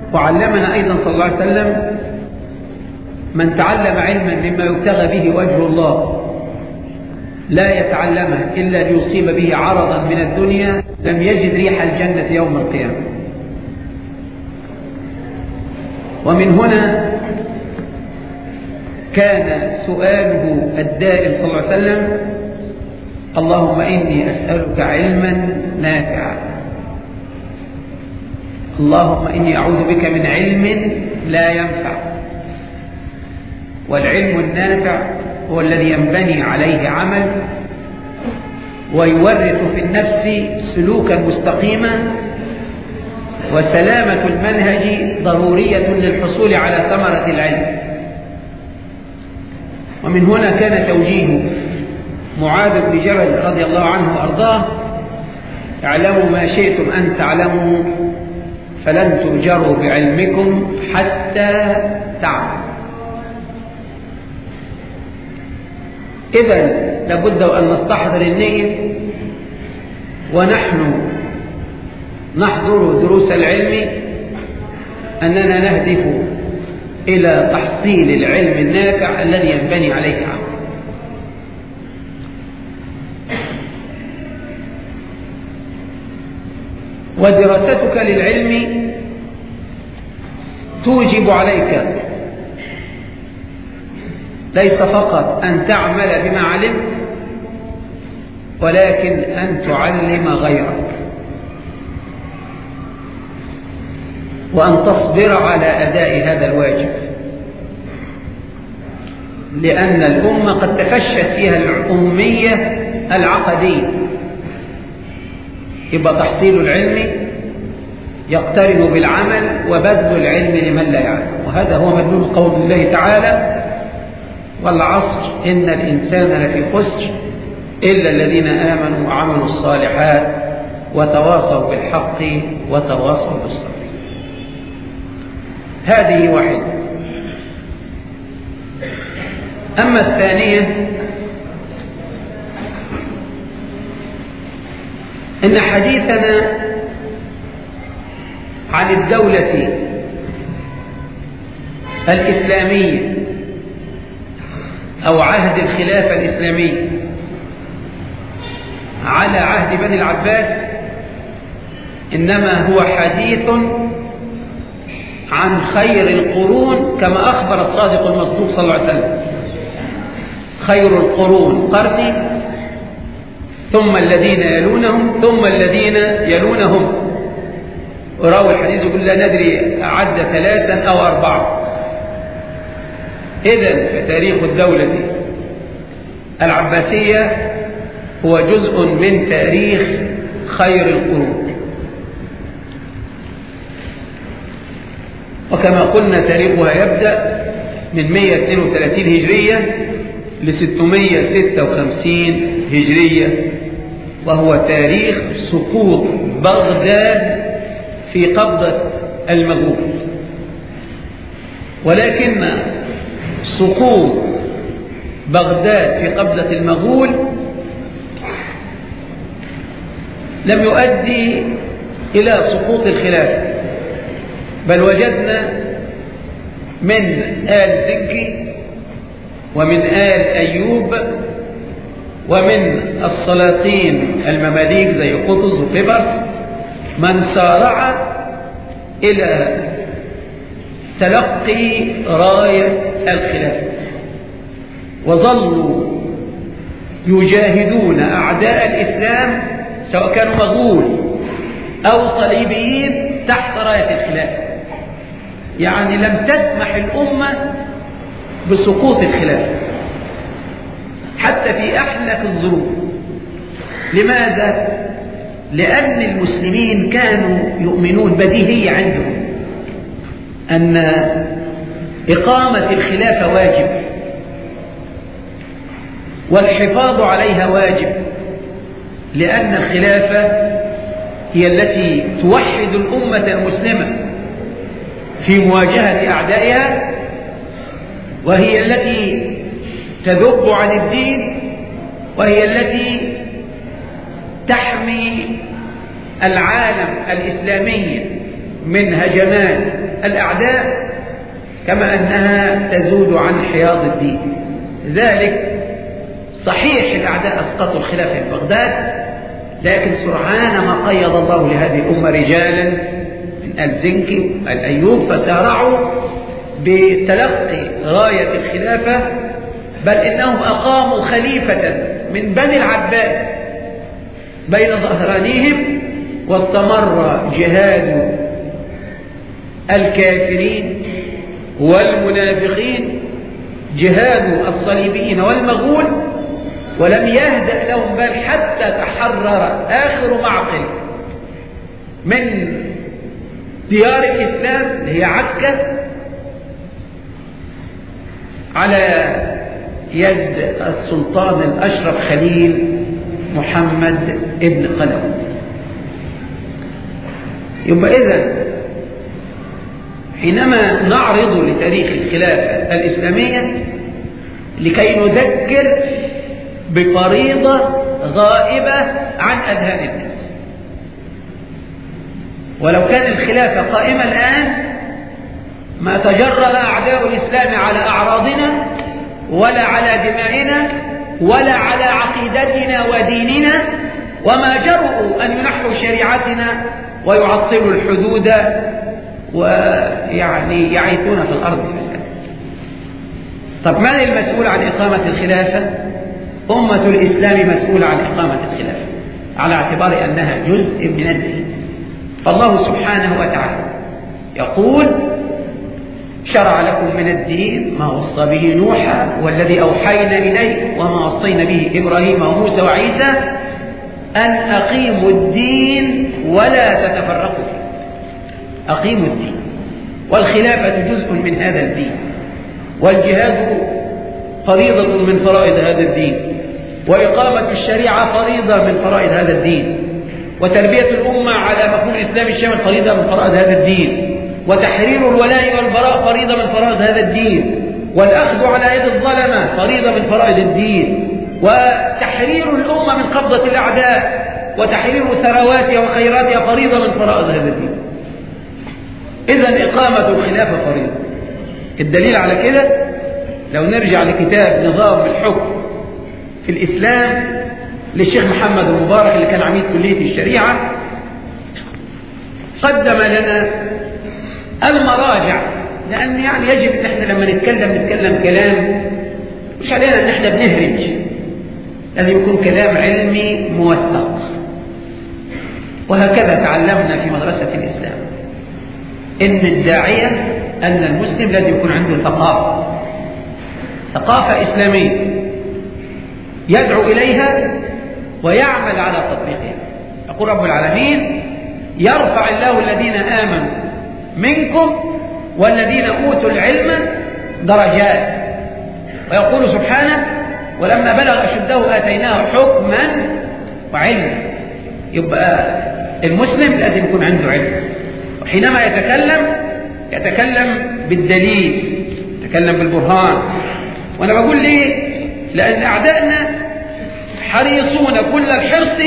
وعلمنا أيضا صلى الله عليه وسلم من تعلم علما مما يبتغى به وجه الله لا يتعلمه إلا ليصيب به عرضا من الدنيا لم يجد ريح الجنة يوم القيامة ومن هنا كان سؤاله الدائم صلى الله عليه وسلم اللهم إني أسألك علما نافعا اللهم إني أعوذ بك من علم لا ينفع والعلم النافع هو الذي ينبني عليه عمل ويورث في النفس سلوكا مستقيما وسلامة المنهج ضرورية للحصول على ثمرة العلم ومن هنا كان توجيه معاذ بن جبل رضي الله عنه وأرضاه اعلموا ما شئتم أن تعلموا فلن تؤجروا بعلمكم حتى تعملوا إذا لابد أن نستحضر النية ونحن نحضر دروس العلم أننا نهدف إلى تحصيل العلم النافع الذي ينبني عليه عمل ودراستك للعلم توجب عليك ليس فقط أن تعمل بما علمت ولكن أن تعلم غيرك وأن تصبر على أداء هذا الواجب لأن الأمة قد تفشت فيها الأمية العقدية يبقى تحصيل العلم يقترن بالعمل وبذل العلم لمن لا يعلم وهذا هو مدلول قول الله تعالى والعصر إن الإنسان لفي خسر إلا الذين آمنوا وعملوا الصالحات وتواصوا بالحق وتواصوا بالصبر هذه واحدة أما الثانية إن حديثنا عن الدولة الإسلامية أو عهد الخلافة الإسلامية على عهد بني العباس إنما هو حديث عن خير القرون كما أخبر الصادق المصدوق صلى الله عليه وسلم خير القرون قرني ثم الذين يلونهم ثم الذين يلونهم وراوي الحديث يقول لا ندري عد ثلاثا أو أربعة إذا فتاريخ الدولة العباسية هو جزء من تاريخ خير القرون وكما قلنا تاريخها يبدأ من 132 هجرية ل 656 هجرية وهو تاريخ سقوط بغداد في قبضة المغول ولكن سقوط بغداد في قبضة المغول لم يؤدي إلى سقوط الخلافة بل وجدنا من آل زنكي ومن آل أيوب ومن السلاطين المماليك زي قطز وقبرص من سارع إلى تلقي راية الخلافة وظلوا يجاهدون أعداء الإسلام سواء كانوا مغول أو صليبيين تحت راية الخلافة يعني لم تسمح الأمة بسقوط الخلافة حتى في أحلك الظروف لماذا؟ لأن المسلمين كانوا يؤمنون بديهية عندهم أن إقامة الخلافة واجب والحفاظ عليها واجب لأن الخلافة هي التي توحد الأمة المسلمة في مواجهة أعدائها وهي التي تذب عن الدين وهي التي تحمي العالم الإسلامي من هجمات الأعداء كما أنها تزود عن حياض الدين ذلك صحيح الأعداء أسقطوا الخلافة في بغداد لكن سرعان ما قيض الله لهذه الأمة رجالا من الزنكي الأيوب فسارعوا بتلقي غاية الخلافة بل إنهم أقاموا خليفة من بني العباس بين ظهرانيهم واستمر جهاد الكافرين والمنافقين جهاد الصليبيين والمغول ولم يهدأ لهم بل حتى تحرر آخر معقل من ديار الإسلام اللي هي عكا على يد السلطان الأشرف خليل محمد ابن قلم يبقى إذا حينما نعرض لتاريخ الخلافة الإسلامية لكي نذكر بفريضة غائبة عن أذهان الناس ولو كان الخلافة قائمة الآن ما تجرأ أعداء الإسلام على أعراضنا ولا على دمائنا ولا على عقيدتنا وديننا وما جرؤوا أن ينحوا شريعتنا ويعطلوا الحدود ويعني يعيثون في الأرض فسادا طب من المسؤول عن إقامة الخلافة أمة الإسلام مسؤولة عن إقامة الخلافة على اعتبار أنها جزء من الدين فالله سبحانه وتعالى يقول شرع لكم من الدين ما وصى به نوحا والذي أوحينا إليه وما وصينا به إبراهيم وموسى وعيسى أن أقيموا الدين ولا تتفرقوا فيه أقيموا الدين والخلافة جزء من هذا الدين والجهاد فريضة من فرائض هذا الدين وإقامة الشريعة فريضة من فرائض هذا الدين وتربية الأمة على مفهوم الإسلام الشامل فريضة من فرائض هذا الدين وتحرير الولاء والبراء فريضة من فرائض هذا الدين والأخذ على يد الظلمة فريضة من فرائض الدين وتحرير الأمة من قبضة الأعداء وتحرير ثرواتها وخيراتها فريضة من فرائض هذا الدين إذا إقامة الخلافة فريضة الدليل على كده لو نرجع لكتاب نظام الحكم في الإسلام للشيخ محمد المبارك اللي كان عميد كلية الشريعة قدم لنا المراجع لأن يعني يجب أن احنا لما نتكلم نتكلم كلام مش علينا أن احنا بنهرج لازم يكون كلام علمي موثق وهكذا تعلمنا في مدرسة الإسلام إن الداعية أن المسلم لازم يكون عنده ثقافة ثقافة إسلامية يدعو إليها ويعمل على تطبيقها يقول رب العالمين يرفع الله الذين آمنوا منكم والذين أوتوا العلم درجات ويقول سبحانه ولما بلغ أشده آتيناه حكما وعلما يبقى المسلم لازم يكون عنده علم وحينما يتكلم يتكلم بالدليل يتكلم بالبرهان وأنا بقول ليه لأن أعدائنا حريصون كل الحرص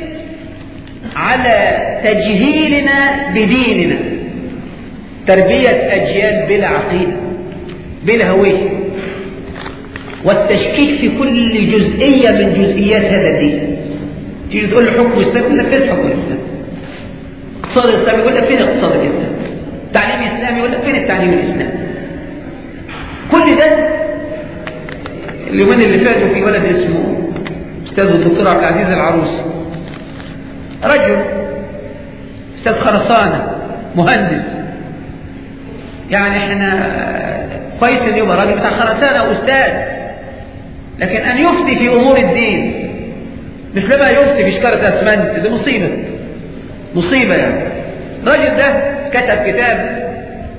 على تجهيلنا بديننا تربية أجيال بلا عقيدة بلا هوية والتشكيك في كل جزئية من جزئيات هذا الدين تيجي تقول له حكم الإسلام يقول لك فين حكم الإسلام اقتصاد الإسلام يقول لك فين اقتصاد الإسلام تعليم إسلامي يقول لك فين التعليم الإسلامي كل ده اليومين اللي فاتوا في ولد اسمه استاذ الدكتور عبد العزيز العروس رجل استاذ خرسانه مهندس يعني احنا كويس ان يبقى راجل بتاع خرسانه واستاذ لكن ان يفتي في امور الدين مش لما يفتي في شكاره اسمنت دي مصيبه مصيبه يعني الراجل ده كتب كتاب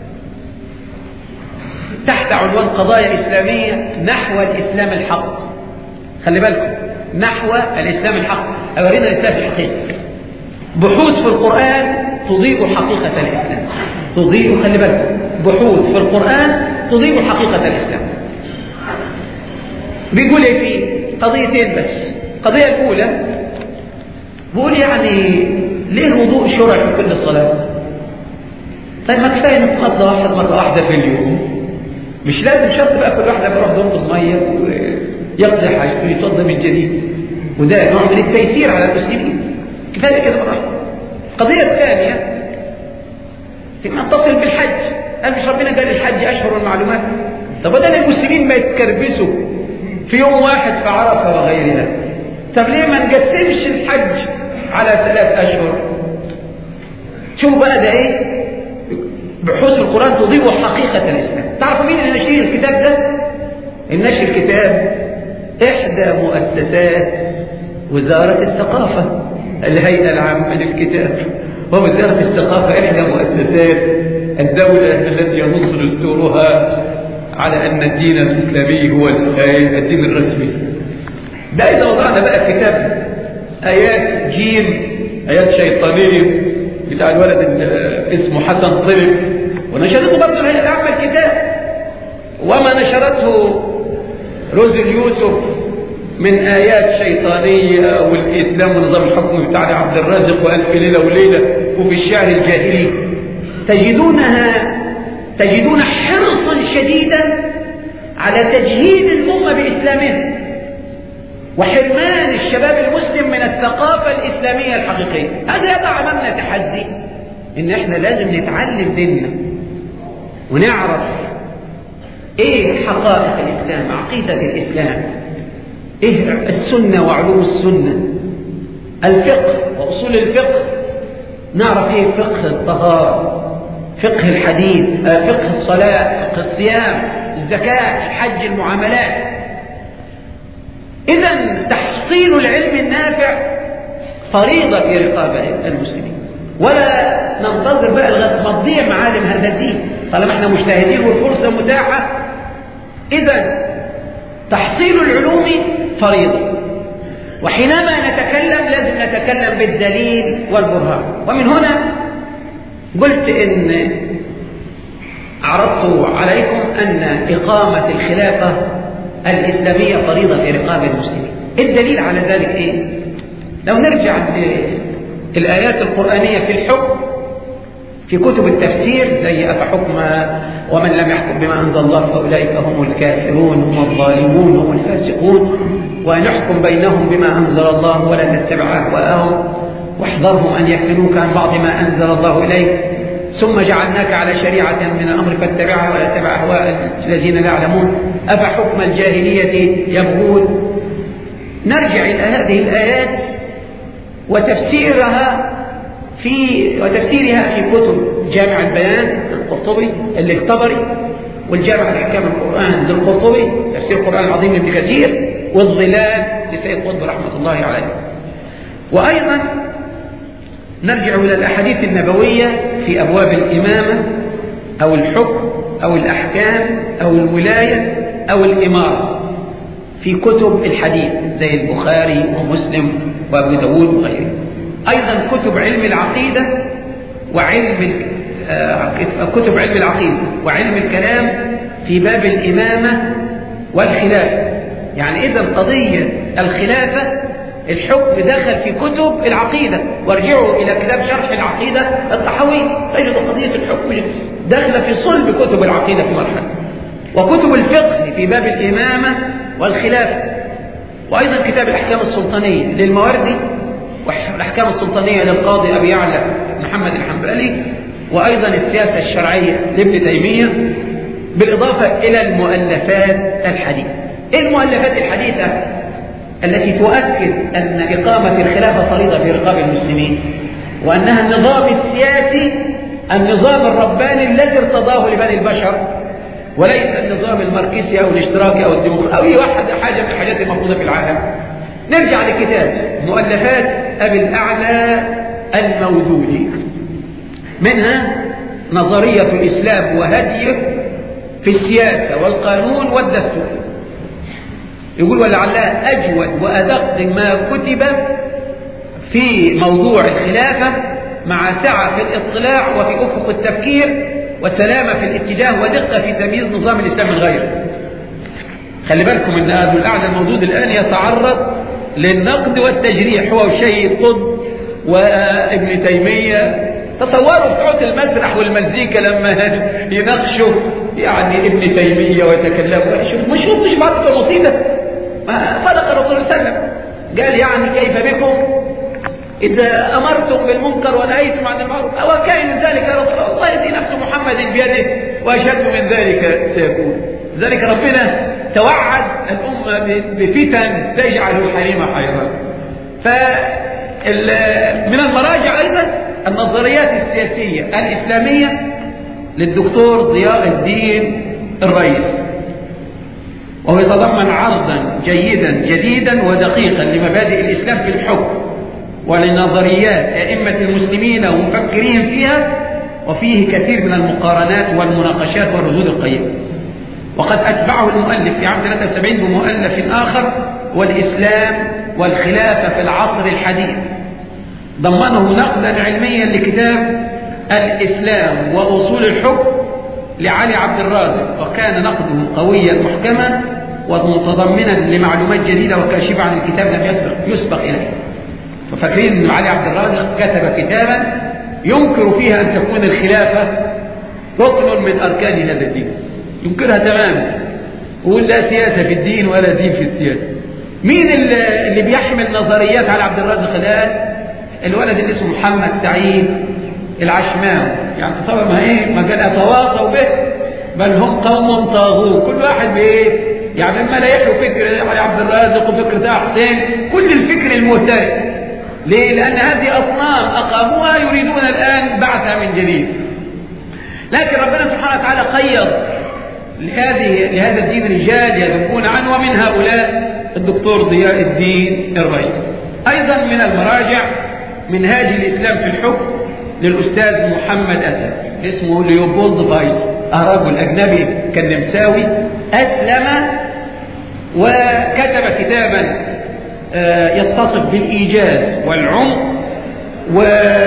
تحت عنوان قضايا إسلامية نحو الإسلام الحق خلي بالكم نحو الإسلام الحق أورينا الإسلام الحقيقي بحوث في القرآن تضيء حقيقة الإسلام تضيء خلي بالكم بحوث في القرآن تضيء حقيقة الإسلام بيقول ايه فيه قضيتين بس القضية الأولى بيقول يعني ليه الوضوء شرع في كل صلاة طيب ما كفايه نتغدى واحد مره واحده في اليوم مش لازم شرط بقى كل واحد يروح دورة الميه ويقضي حاجته ويتوضا من جديد وده نوع من التيسير على المسلمين كفايه كده مره القضيه الثانيه فيما يتصل بالحج قال مش ربنا قال الحج اشهر المعلومات طب بدل المسلمين ما يتكربسوا في يوم واحد في عرفه وغيرها طب ليه ما نقسمش الحج على ثلاث اشهر شوفوا بقى ده ايه بحوث القرآن تضيء حقيقة الإسلام تعرفوا مين اللي نشير الكتاب ده النشر الكتاب إحدى مؤسسات وزارة الثقافة الهيئة العامة للكتاب ووزارة الثقافة إحدى مؤسسات الدولة التي ينص دستورها على أن الدين الإسلامي هو الدين الرسمي ده إذا وضعنا بقى كتاب آيات جيم آيات شيطانية بتاع الولد اللي اسمه حسن طلب ونشرته برضه الهيئة العامة الكتاب وما نشرته روزل يوسف من آيات شيطانية والإسلام ونظام الحكم بتاع عبد الرازق وألف ليلة وليلة وفي الشعر الجاهلي تجدونها تجدون حرصا شديدا على تجهيد الأمة بإسلامها وحرمان الشباب المسلم من الثقافة الإسلامية الحقيقية هذا يضع أمامنا تحدي إن إحنا لازم نتعلم ديننا ونعرف إيه حقائق الإسلام عقيدة الإسلام إيه السنة وعلوم السنة الفقه وأصول الفقه نعرف إيه فقه الطهارة فقه الحديث فقه الصلاة فقه الصيام الزكاة الحج المعاملات إذا تحصيل العلم النافع فريضة في رقاب المسلمين ولا ننتظر بقى لغايه ما تضيع معالم هذا الدين طالما احنا مجتهدين والفرصة متاحة إذا تحصيل العلوم فريضة وحينما نتكلم لازم نتكلم بالدليل والبرهان ومن هنا قلت إن عرضت عليكم أن إقامة الخلافة الإسلامية فريضة في رقاب المسلمين الدليل على ذلك إيه؟ لو نرجع للآيات القرآنية في الحكم في كتب التفسير زي أفحكم ومن لم يحكم بما أنزل الله فأولئك هم الكافرون هم الظالمون هم الفاسقون ونحكم بينهم بما أنزل الله ولا تتبع أهواءهم واحذرهم أن يفتنوك عن بعض ما أنزل الله إليك ثم جعلناك على شريعة من الأمر فاتبعها ولا تتبع أهواء الذين لا يعلمون أفحكم الجاهلية يبغون نرجع إلى هذه الآيات وتفسيرها في وتفسيرها في كتب جامع البيان للقرطبي الطبري والجامع الأحكام القرآن للقرطبي تفسير القرآن العظيم لابن كثير والظلال لسيد قطب رحمة الله عليه وأيضا نرجع إلى الأحاديث النبوية في أبواب الإمامة أو الحكم أو الأحكام أو الولاية أو الإمارة في كتب الحديث زي البخاري ومسلم وأبو داود وغيره أيضا كتب علم العقيدة وعلم كتب علم العقيدة وعلم الكلام في باب الإمامة والخلافة يعني إذا قضية الخلافة الحكم دخل في كتب العقيدة وارجعوا إلى كتاب شرح العقيدة الطحوي تجد قضية الحكم داخلة في صلب كتب العقيدة في مرحلة وكتب الفقه في باب الإمامة والخلافة وأيضا كتاب الأحكام السلطانية للمواردي والأحكام السلطانية للقاضي أبي يعلى محمد الحنبلي وأيضا السياسة الشرعية لابن تيمية بالإضافة إلى المؤلفات الحديثة إيه المؤلفات الحديثة التي تؤكد أن إقامة الخلافة فريضة في رقاب المسلمين وأنها النظام السياسي النظام الرباني الذي ارتضاه لبني البشر وليس النظام الماركسي أو الاشتراكي أو الديمقراطي أو أي واحد حاجة من الحاجات المفروضة في العالم نرجع لكتاب مؤلفات أبي الأعلى الموجودي منها نظرية الإسلام وهديه في السياسة والقانون والدستور يقول ولعلها أجود وأدق ما كتب في موضوع الخلافة مع سعة في الاطلاع وفي أفق التفكير وسلامة في الاتجاه ودقة في تمييز نظام الإسلام من غيره خلي بالكم ان ابن الاعلى الموجود الان يتعرض للنقد والتجريح هو الشيء قطب وابن تيميه تصوروا بتوع المسرح والمزيكا لما يناقشوا يعني ابن تيمية ويتكلموا ما شفتش بعض المصيبة صدق الرسول صلى الله عليه وسلم قال يعني كيف بكم إذا أمرتم بالمنكر ونهيتم عن المعروف أو كائن من ذلك يا رسول الله الذي نفس محمد بيده وأشد من ذلك سيكون ذلك ربنا توعد الأمة بفتن تجعل الحريم حيران فمن المراجع أيضا النظريات السياسية الإسلامية للدكتور ضياء الدين الرئيس وهو يتضمن عرضا جيدا جديدا ودقيقا لمبادئ الإسلام في الحكم ولنظريات أئمة المسلمين ومفكرين فيها وفيه كثير من المقارنات والمناقشات والردود القيمة وقد أتبعه المؤلف في عام 73 بمؤلف آخر والإسلام والخلافة في العصر الحديث ضمنه نقدا علميا لكتاب الإسلام وأصول الحكم لعلي عبد الرازق وكان نقده قويا محكما ومتضمنا لمعلومات جديدة وكاشفة عن الكتاب لم يسبق, يسبق إليه ففاكرين أن علي عبد الرازق كتب كتابا ينكر فيها أن تكون الخلافة ركن من أركان هذا الدين ينكرها تماما ويقول لا سياسة في الدين ولا دين في السياسة مين اللي بيحمل نظريات على عبد الرازق الآن الولد اللي اسمه محمد سعيد العشماوي يعني تصور ما ايه ما قال اتواصوا به بل هم قوم طاغون كل واحد بايه يعني لما لا يحيوا فكر علي عبد الرازق وفكر ده حسين كل الفكر المهترئ ليه لان هذه اصنام اقاموها يريدون الان بعثها من جديد لكن ربنا سبحانه وتعالى قيض لهذه لهذا الدين رجال يذبون عنه ومن هؤلاء الدكتور ضياء الدين الرئيس ايضا من المراجع منهاج الاسلام في الحكم للأستاذ محمد أسد اسمه ليوبولد فايس رجل أجنبي كان نمساوي أسلم وكتب كتابا يتصف بالإيجاز والعمق و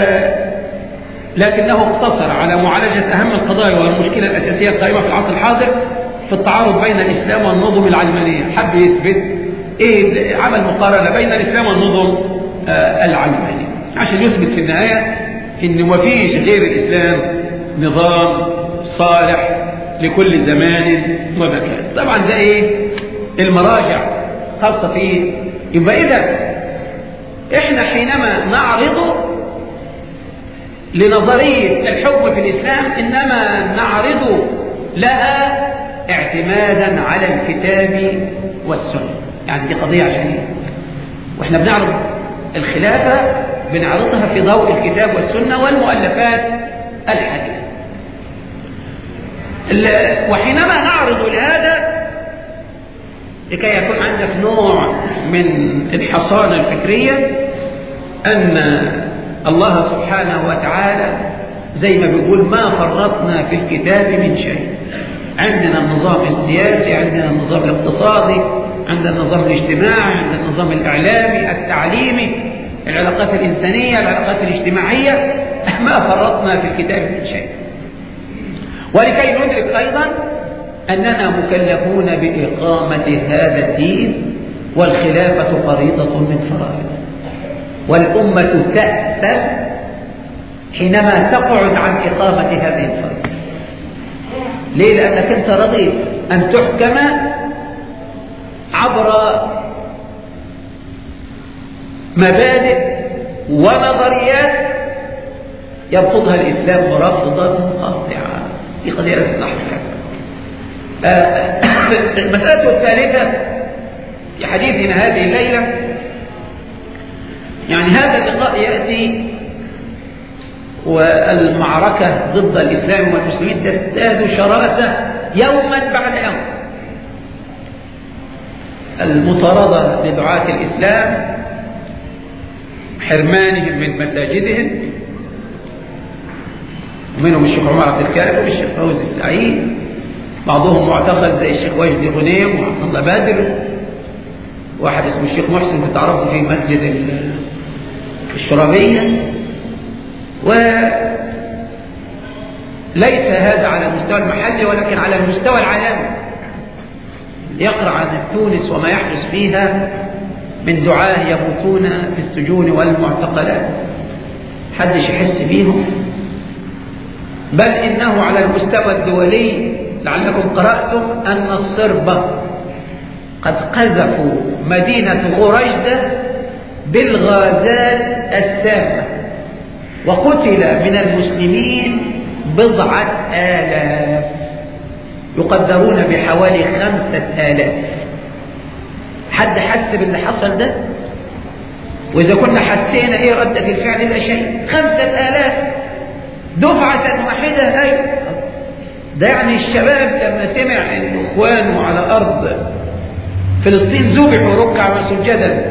لكنه اقتصر على معالجة أهم القضايا والمشكلة الأساسية القائمة في العصر الحاضر في التعارض بين الإسلام والنظم العلمانية حب يثبت إيه عمل مقارنة بين الإسلام والنظم العلمانية عشان يثبت في النهاية ان ما فيش غير الاسلام نظام صالح لكل زمان ومكان طبعا ده ايه المراجع خاصه فيه يبقى اذا احنا حينما نعرض لنظريه الحكم في الاسلام انما نعرض لها اعتمادا على الكتاب والسنه يعني دي قضيه عشان واحنا بنعرض الخلافه بنعرضها في ضوء الكتاب والسنة والمؤلفات الحديثة وحينما نعرض لهذا لكي يكون عندك نوع من الحصانة الفكرية أن الله سبحانه وتعالى زي ما بيقول ما فرطنا في الكتاب من شيء عندنا النظام السياسي عندنا النظام الاقتصادي عندنا النظام الاجتماعي عندنا النظام الإعلامي التعليمي العلاقات الإنسانية العلاقات الاجتماعية ما فرطنا في الكتاب من شيء ولكي ندرك أيضا أننا مكلفون بإقامة هذا الدين والخلافة فريضة من فرائض والأمة تأثر حينما تقعد عن إقامة هذه الفريضة ليه؟ لأنك أنت رضيت أن تحكم عبر مبادئ ونظريات يرفضها الإسلام رفضا قاطعا دي قضية لازم نحفظها المسألة الثالثة في حديثنا هذه الليلة يعني هذا اللقاء يأتي والمعركة ضد الإسلام والمسلمين تزداد شراسة يوما بعد يوم المطاردة لدعاة الإسلام حرمانهم من مساجدهم ومنهم الشيخ عمر عبد الكافي والشيخ فوزي السعيد بعضهم معتقد زي الشيخ وجدي غنيم وعبد الله بدر واحد اسمه الشيخ محسن بتعرفه في مسجد الشرابية وليس هذا على المستوى المحلي ولكن على المستوى العالمي يقرأ عن تونس وما يحدث فيها من دعاه يموتون في السجون والمعتقلات حدش يحس بيهم بل إنه على المستوى الدولي لعلكم قرأتم أن الصربة قد قذفوا مدينة غرجدة بالغازات السامة وقتل من المسلمين بضعة آلاف يقدرون بحوالي خمسة آلاف حد حس باللي حصل ده وإذا كنا حسينا إيه ردة الفعل لا شيء خمسة آلاف دفعة واحدة أي ده يعني الشباب لما سمع إن إخوانه على أرض فلسطين ذبحوا ركعا وسجدا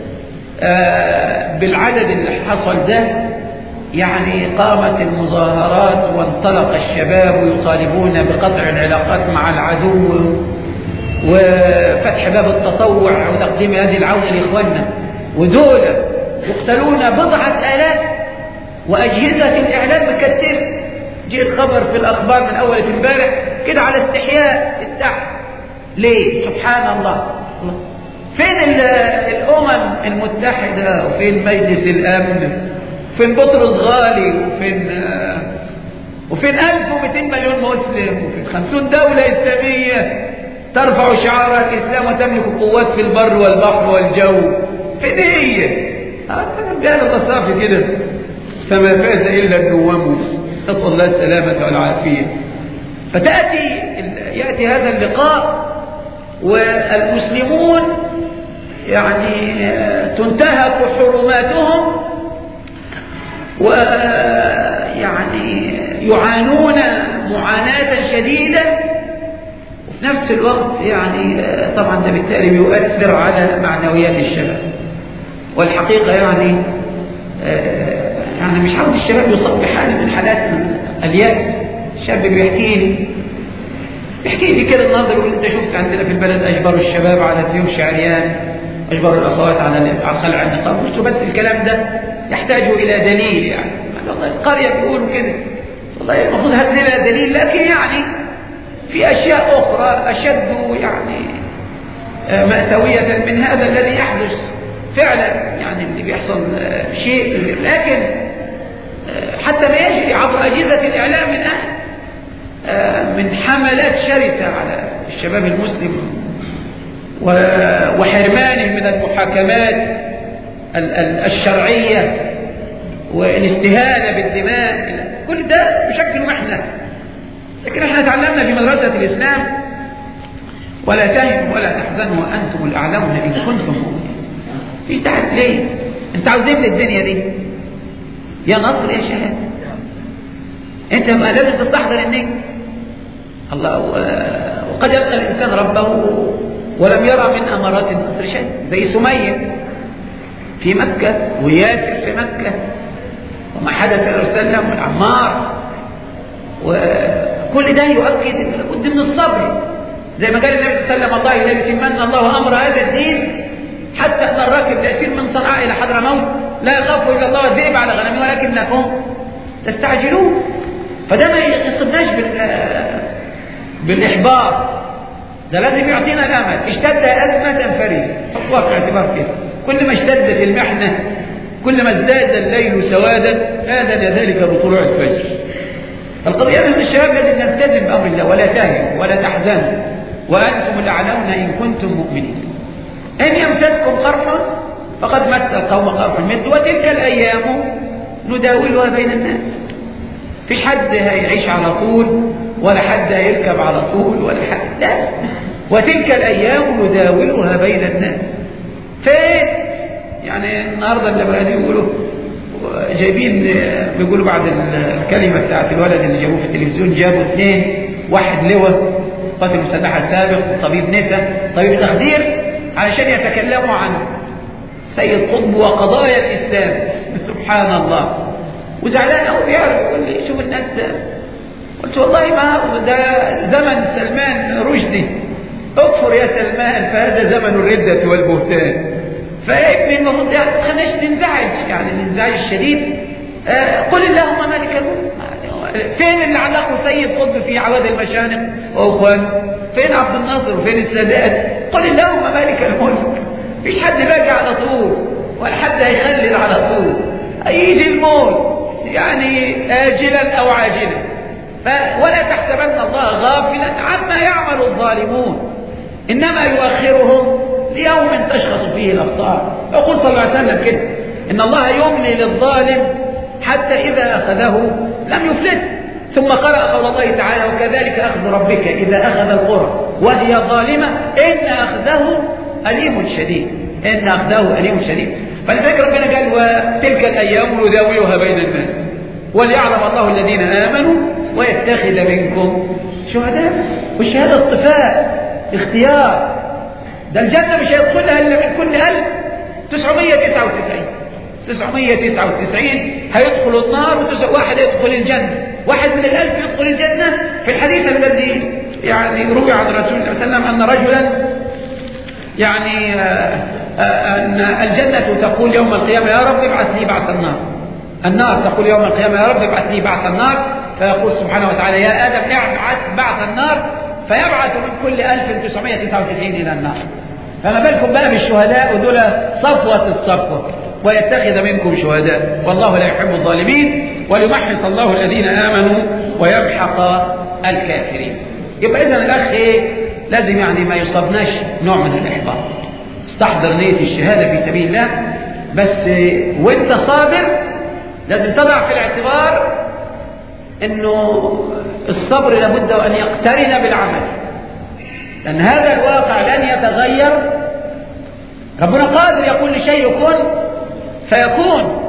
آه بالعدد اللي حصل ده يعني قامت المظاهرات وانطلق الشباب يطالبون بقطع العلاقات مع العدو وفتح باب التطوع وتقديم هذه العودة لإخواننا ودول يقتلون بضعة آلاف وأجهزة الإعلام مكتفة جاء الخبر في الأخبار من أول امبارح كده على استحياء التحت ليه سبحان الله فين الأمم المتحدة وفين مجلس الأمن وفين بطرس غالي وفين وفين 1200 مليون مسلم وفين 50 دولة إسلامية ترفع شعار الإسلام وتملك قوات في البر والبحر والجو فين هي؟ قال الله صافي كده فما فاز إلا النوام نسأل الله السلامة والعافية فتأتي يأتي هذا اللقاء والمسلمون يعني تنتهك حرماتهم ويعني يعانون معاناة شديدة وفي نفس الوقت يعني طبعا ده بالتالي بيؤثر على معنويات الشباب والحقيقة يعني يعني مش عاوز الشباب يصاب بحالة من حالات اليأس الشاب بيحكي لي بيحكي لي كده النهارده يقول انت شفت عندنا في البلد اجبروا الشباب على الديوش عريان اجبروا الاخوات على على خلع النقاب قلت بس الكلام ده يحتاج الى دليل يعني والله القريه بيقولوا كده والله المفروض هات لنا دليل لكن يعني في اشياء اخرى اشد يعني مأساوية من هذا الذي يحدث فعلا يعني اللي بيحصل شيء لكن حتى ما يجري عبر أجهزة الإعلام من أهل من حملات شرسة على الشباب المسلم وحرمانه من المحاكمات الشرعية والاستهانة بالدماء كل ده يشكل محنة لكن احنا تعلمنا في مدرسة الإسلام ولا تهنوا ولا تحزنوا وأنتم الأعلمون إن كنتم مؤمنين مفيش تحت ليه انت عاوزين من الدنيا دي يا نصر يا شهادة انت ما لازم تستحضر النية الله وقد يبقى الإنسان ربه ولم يرى من أمارات النصر شيء زي سمية في مكة وياسر في مكة وما حدث لرسول والعمار وكل ده يؤكد ان لابد من الصبر زي ما قال النبي صلى الله عليه وسلم الله لا يتمن الله امر هذا الدين حتى ان الراكب يسير من صنعاء الى حضرموت لا يخاف الا الله الذئب على غنمه ولكنكم تستعجلون فده ما يقصدناش بال بالاحباط ده لازم يعطينا الامل اشتد ازمه تنفرج حطوها في الاعتبار كده كل ما اشتدت المحنه كل ما ازداد الليل سوادا آذن ذلك بطلوع الفجر القضية أن الشباب لازم نلتزم بأمر الله ولا تهنوا ولا تحزنوا وأنتم الأعلون إن كنتم مؤمنين إن يمسسكم قرح فقد مس القوم قرح مثل وتلك الأيام نداولها بين الناس فيش حد هيعيش على طول ولا حد هيركب على طول ولا حد لا وتلك الأيام نداولها بين الناس فين يعني النهارده اللي بقى يقولوا جايبين بيقولوا بعد الكلمة بتاعت الولد اللي جابوه في التلفزيون جابوا اثنين واحد لواء قاتل مسلحة سابق وطبيب نساء طبيب تخدير علشان يتكلموا عن سيد قطب وقضايا الإسلام سبحان الله وزعلان قوي بيعرف يقول لي شوف الناس قلت والله ما ده زمن سلمان رشدي اكفر يا سلمان فهذا زمن الردة والبهتان فابني المفروض يعني ما تخليناش ننزعج يعني الانزعاج الشديد آه قل اللهم مالك الملك فين اللي علقوا سيد قطب في عواد المشانق واخوانه فين عبد الناصر وفين السادات قل اللهم مالك الملك مفيش حد باقي على طول ولا حد هيخلد على طول هيجي الموت يعني آجلا أو عاجلا ولا تحسبن الله غافلا عما يعمل الظالمون إنما يؤخرهم ليوم تشخص فيه الأبصار يقول صلى الله عليه وسلم كده إن الله يملي للظالم حتى إذا أخذه لم يفلته ثم قرأ قول الله تعالى وكذلك أخذ ربك إذا أخذ القرى وهي ظالمة إن أخذه أليم شديد إن أخذه أليم شديد فلذلك ربنا قال وتلك الأيام نداولها بين الناس وليعلم الله الذين آمنوا ويتخذ منكم شهداء والشهادة اصطفاء اختيار ده الجنة مش هيدخلها إلا من كل ألف 999 999 هيدخل النار واحد يدخل الجنة واحد من الألف يدخل الجنة في الحديث الذي يعني روي عن رسول الله صلى الله عليه وسلم أن رجلا يعني أن الجنة تقول يوم القيامة يا رب ابعث لي بعث النار النار تقول يوم القيامة يا رب ابعث لي بعث النار فيقول سبحانه وتعالى يا آدم ابعث بعث النار فيبعث من كل 1999 إلى النار فما بالكم بقى بالشهداء ودول صفوة الصفوة ويتخذ منكم شهداء والله لا يحب الظالمين وليمحص الله الذين آمنوا ويمحق الكافرين يبقى إذا الأخ إيه لازم يعني ما يصابناش نوع من الإحباط استحضر نية الشهادة في سبيل الله بس وانت صابر لازم تضع في الاعتبار انه الصبر لابد ان يقترن بالعمل لان هذا الواقع لن يتغير ربنا قادر يقول لشيء كن فيكون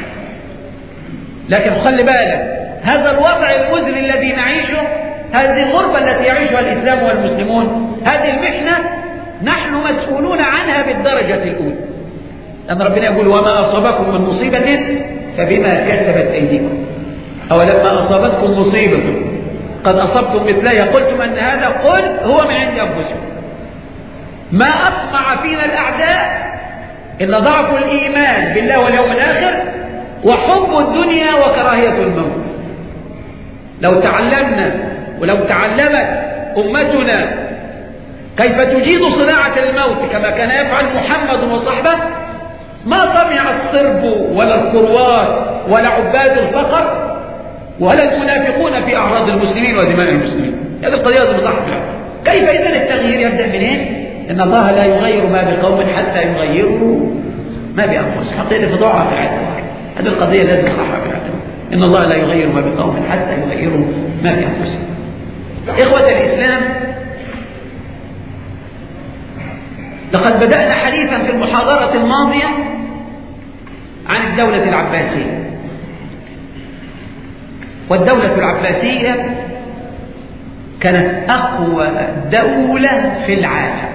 لكن خلي بالك هذا الوضع المزري الذي نعيشه هذه الغربة التي يعيشها الإسلام والمسلمون هذه المحنة نحن مسؤولون عنها بالدرجة الأولى لأن ربنا يقول وما أصابكم من مصيبة فبما كسبت أيديكم أولما أصابتكم مصيبة قد أصبتم مثلها قلتم أن هذا قل هو من عند أنفسكم ما أطمع فينا الأعداء إلا ضعف الإيمان بالله واليوم الآخر وحب الدنيا وكراهية الموت لو تعلمنا ولو تعلمت أمتنا كيف تجيد صناعة الموت كما كان يفعل محمد وصحبه ما طمع الصرب ولا الكروات ولا عباد الفقر ولا المنافقون في أعراض المسلمين ودماء المسلمين هذه القضية لازم نضحك كيف إذا التغيير يبدأ منين؟ إن الله لا يغير ما بقوم حتى يغيروا ما بأنفسهم حطيت في ضوعها في الاعتبار هذه القضية لازم نضحها في الاعتبار إن الله لا يغير ما بقوم حتى يغيروا ما بأنفسهم إخوة الإسلام لقد بدأنا حديثا في المحاضرة الماضية عن الدولة العباسية والدولة العباسية كانت أقوى دولة في العالم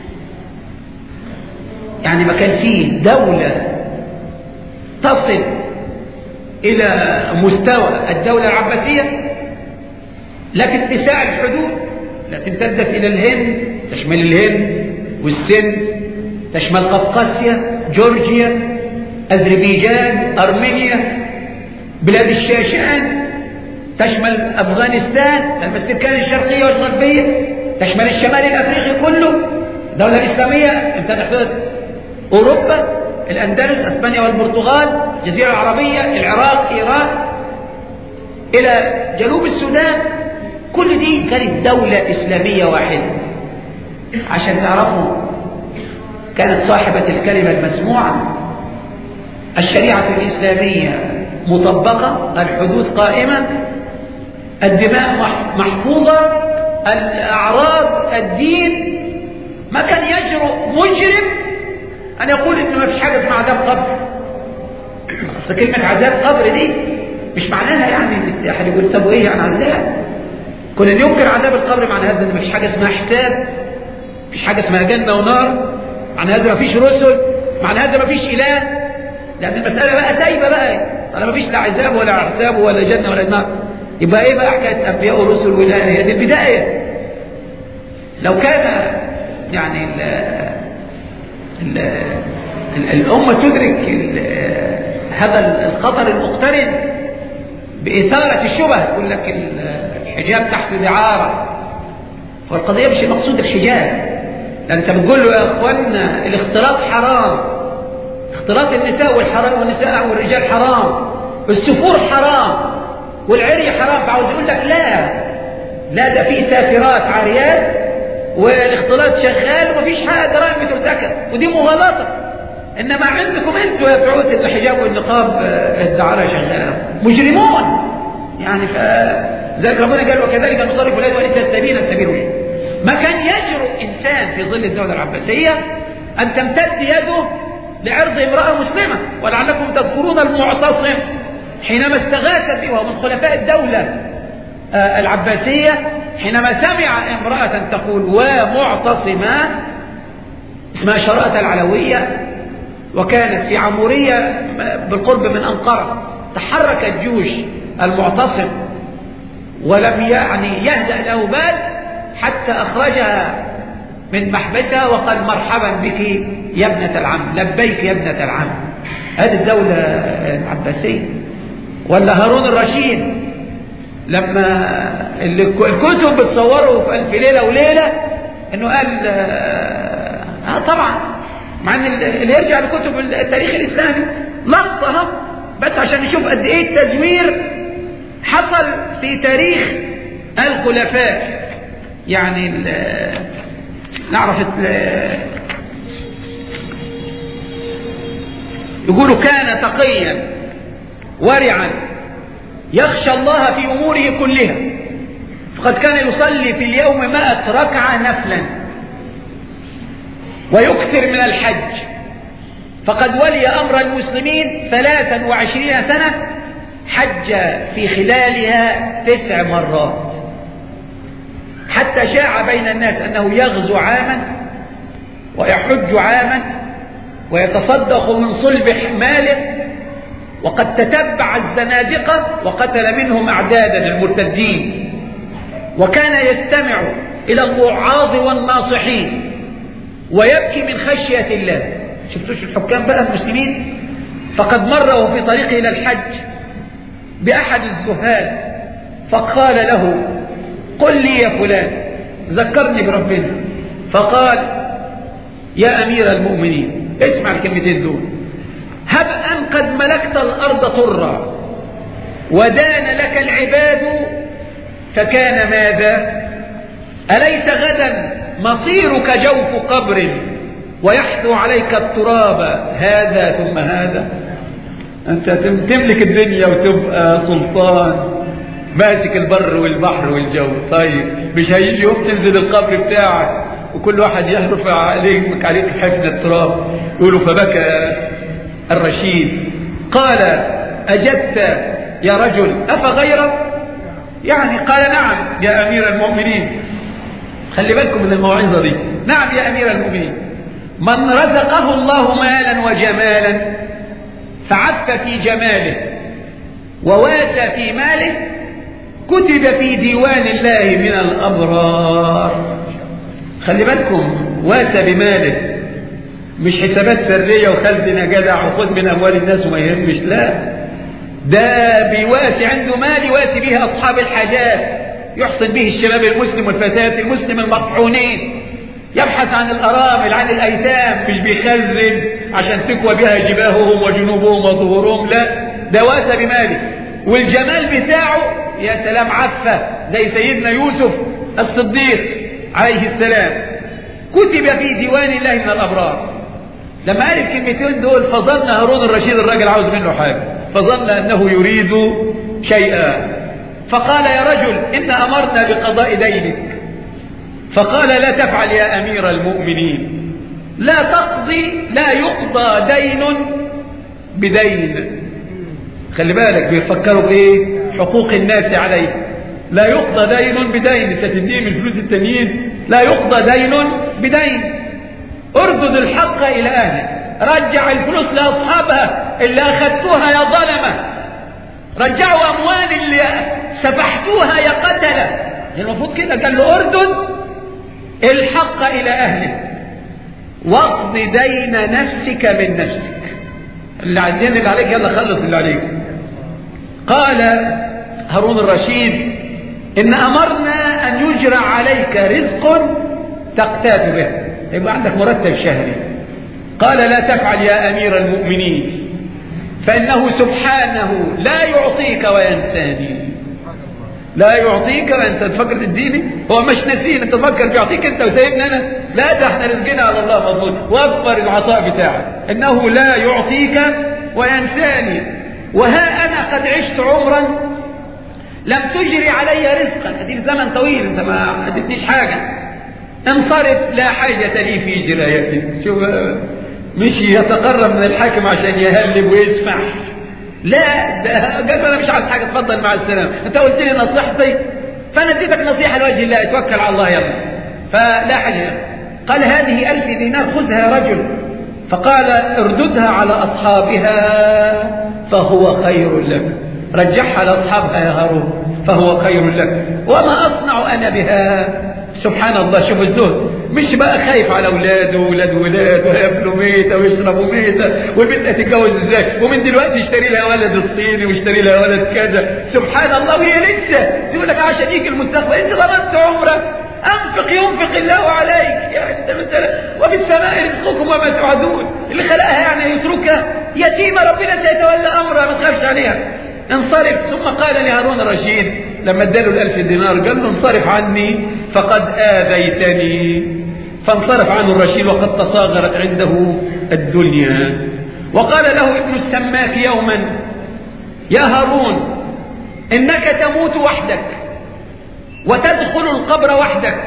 يعني ما كان فيه دولة تصل إلى مستوى الدولة العباسية لكن اتساع الحدود التي امتدت إلى الهند تشمل الهند والسند تشمل قفقاسيا جورجيا أذربيجان أرمينيا بلاد الشاشان تشمل أفغانستان المستكان الشرقية والغربية تشمل الشمال الأفريقي كله الدولة الإسلامية امتدت أوروبا الأندلس أسبانيا والبرتغال الجزيرة العربية العراق إيران إلى جنوب السودان كل دي كانت دولة إسلامية واحدة عشان تعرفوا كانت صاحبة الكلمة المسموعة الشريعة الإسلامية مطبقة الحدود قائمة الدماء محفوظة الأعراض الدين ما كان يجرؤ مجرم أن يقول إنه ما فيش حاجة اسمها عذاب قبر أصل كلمة عذاب قبر دي مش معناها يعني أحد يقول طب وإيه يعني عذاب كنا ينكر عذاب القبر معنى هذا إن ما فيش حاجة اسمها حساب مفيش حاجة اسمها جنة ونار معنى هذا ما فيش رسل معنى هذا ما فيش إله لأن المسألة بقى سايبة بقى أنا ما فيش لا عذاب ولا عذاب ولا جنة ولا نار يبقى إيه بقى حكاية أنبياء ورسل وإله هي دي البداية لو كان يعني ال ال ال الأمة تدرك هذا الخطر المقترن بإثارة الشبه يقول لك الحجاب تحت دعارة والقضية مش المقصود الحجاب ده انت بتقول له يا اخوانا الاختلاط حرام اختلاط النساء والحرام والنساء والرجال حرام السفور حرام والعري حرام فعاوز يقول لك لا لا ده في سافرات عاريات والاختلاط شغال ومفيش حاجه جرائم بترتكب ودي مغالطه انما عندكم انتوا يا بتوع الحجاب والنقاب الدعاره شغاله مجرمون يعني ف ذلك ربنا قال وكذلك نصرف الايات ولتستبين السبيل ما كان يجرؤ انسان في ظل الدوله العباسيه ان تمتد يده لعرض امراه مسلمه ولعلكم تذكرون المعتصم حينما استغاثت به ومن خلفاء الدوله العباسيه حينما سمع امراه تقول ومعتصمه اسمها شراءة العلويه وكانت في عموريه بالقرب من انقره تحركت جيوش المعتصم ولم يعني يهدأ له بال حتى أخرجها من محبسها وقال مرحبا بك يا ابنة العم لبيك يا ابنة العم هذه الدولة العباسية ولا هارون الرشيد لما الكتب بتصوره في ألف ليلة وليلة انه قال آه طبعا مع ان اللي يرجع لكتب التاريخ الاسلامي لقطة بس عشان نشوف قد ايه التزوير حصل في تاريخ الخلفاء يعني نعرف يقولوا كان تقيا ورعا يخشى الله في أموره كلها فقد كان يصلي في اليوم مائة ركعة نفلا ويكثر من الحج فقد ولي أمر المسلمين ثلاثا وعشرين سنة حج في خلالها تسع مرات حتى شاع بين الناس أنه يغزو عاما ويحج عاما ويتصدق من صلب ماله وقد تتبع الزنادقة وقتل منهم أعدادا المرتدين وكان يستمع إلى الوعاظ والناصحين ويبكي من خشية الله شفتوش الحكام بقى المسلمين فقد مر وهو في طريقه إلى الحج بأحد الزهاد فقال له قل لي يا فلان ذكرني بربنا فقال يا أمير المؤمنين اسمع الكلمتين دول هب أن قد ملكت الأرض طرا ودان لك العباد فكان ماذا أليس غدا مصيرك جوف قبر ويحثو عليك التراب هذا ثم هذا أنت تملك الدنيا وتبقى سلطان ماسك البر والبحر والجو طيب مش هيجي يوم تنزل القبر بتاعك وكل واحد يرفع عليك عليك حفن التراب يقولوا فبكى الرشيد قال أجدت يا رجل أفغيره يعني قال نعم يا أمير المؤمنين خلي بالكم من الموعظة دي نعم يا أمير المؤمنين من رزقه الله مالا وجمالا فعف في جماله وواسى في ماله كتب في ديوان الله من الأبرار خلي بالكم واسى بماله مش حسابات سرية وخزنة جدع وخذ من أموال الناس وما يهمش لا ده بيواسي عنده مال يواسي به أصحاب الحاجات يحصل به الشباب المسلم والفتيات المسلم المطحونين يبحث عن الأرامل عن الأيتام مش بيخزن عشان تكوى بها جباههم وجنوبهم وظهورهم لا ده واسى بماله والجمال بتاعه يا سلام عفة زي سيدنا يوسف الصديق عليه السلام كتب في ديوان الله من الأبرار لما قال الكلمتين دول فظن هارون الرشيد الراجل عاوز منه حاجة فظن أنه يريد شيئا فقال يا رجل إن أمرنا بقضاء دينك فقال لا تفعل يا أمير المؤمنين لا تقضي لا يقضى دين بدين خلي بالك بيفكروا بايه حقوق الناس عليه لا يقضى دين بدين انت تديهم الفلوس التانيين لا يقضى دين بدين اردد الحق الى اهله رجع الفلوس لاصحابها اللي اخذتوها يا ظلمه رجعوا اموال اللي سفحتوها يا قتله المفروض كده قال له اردد الحق الى اهله واقض دين نفسك من نفسك اللي عندنا اللي عليك يلا خلص اللي عليك قال هارون الرشيد إن أمرنا أن يجرى عليك رزق تقتات به يبقى عندك مرتب شهري قال لا تفعل يا أمير المؤمنين فإنه سبحانه لا يعطيك وينساني لا يعطيك وانت تفكر تديني هو مش نسين انت تفكر بيعطيك انت وسايبني انا لا ده احنا رزقنا على الله مضبوط واكبر العطاء بتاعك انه لا يعطيك وينساني وها انا قد عشت عمرا لم تجري علي رزقا هذه زمن طويل انت ما ادتنيش حاجه انصرف لا حاجه لي في جرايتك شوف مش يتقرب من الحاكم عشان يهلب ويسمح لا ده قال انا مش عايز حاجه اتفضل مع السلامه انت قلت لي نصيحتي فانا اديتك نصيحه لوجه الله اتوكل على الله يلا فلا حاجه قال هذه ألف دينار خذها يا رجل فقال ارددها على أصحابها فهو خير لك رجعها لأصحابها يا هارون فهو خير لك وما أصنع أنا بها سبحان الله شوف الزهد مش بقى خايف على اولاده واولاد ولاده وهياكلوا ميته ويشربوا ميته والبنت هتتجوز ازاي ومن دلوقتي اشتري لها ولد الصيني واشتري لها ولد كذا سبحان الله وهي لسه تقول لك عشان يجي المستقبل انت ضمنت عمرك انفق ينفق الله عليك يا انت مثلا وفي السماء رزقكم وما توعدون اللي خلقها يعني يتركها يتيمه ربنا سيتولى امرها ما تخافش عليها انصرف ثم قال لهارون الرشيد لما اداله الألف دينار قال له انصرف عني فقد آذيتني فانصرف عنه الرشيد وقد تصاغرت عنده الدنيا وقال له ابن السماك يوما يا هارون إنك تموت وحدك وتدخل القبر وحدك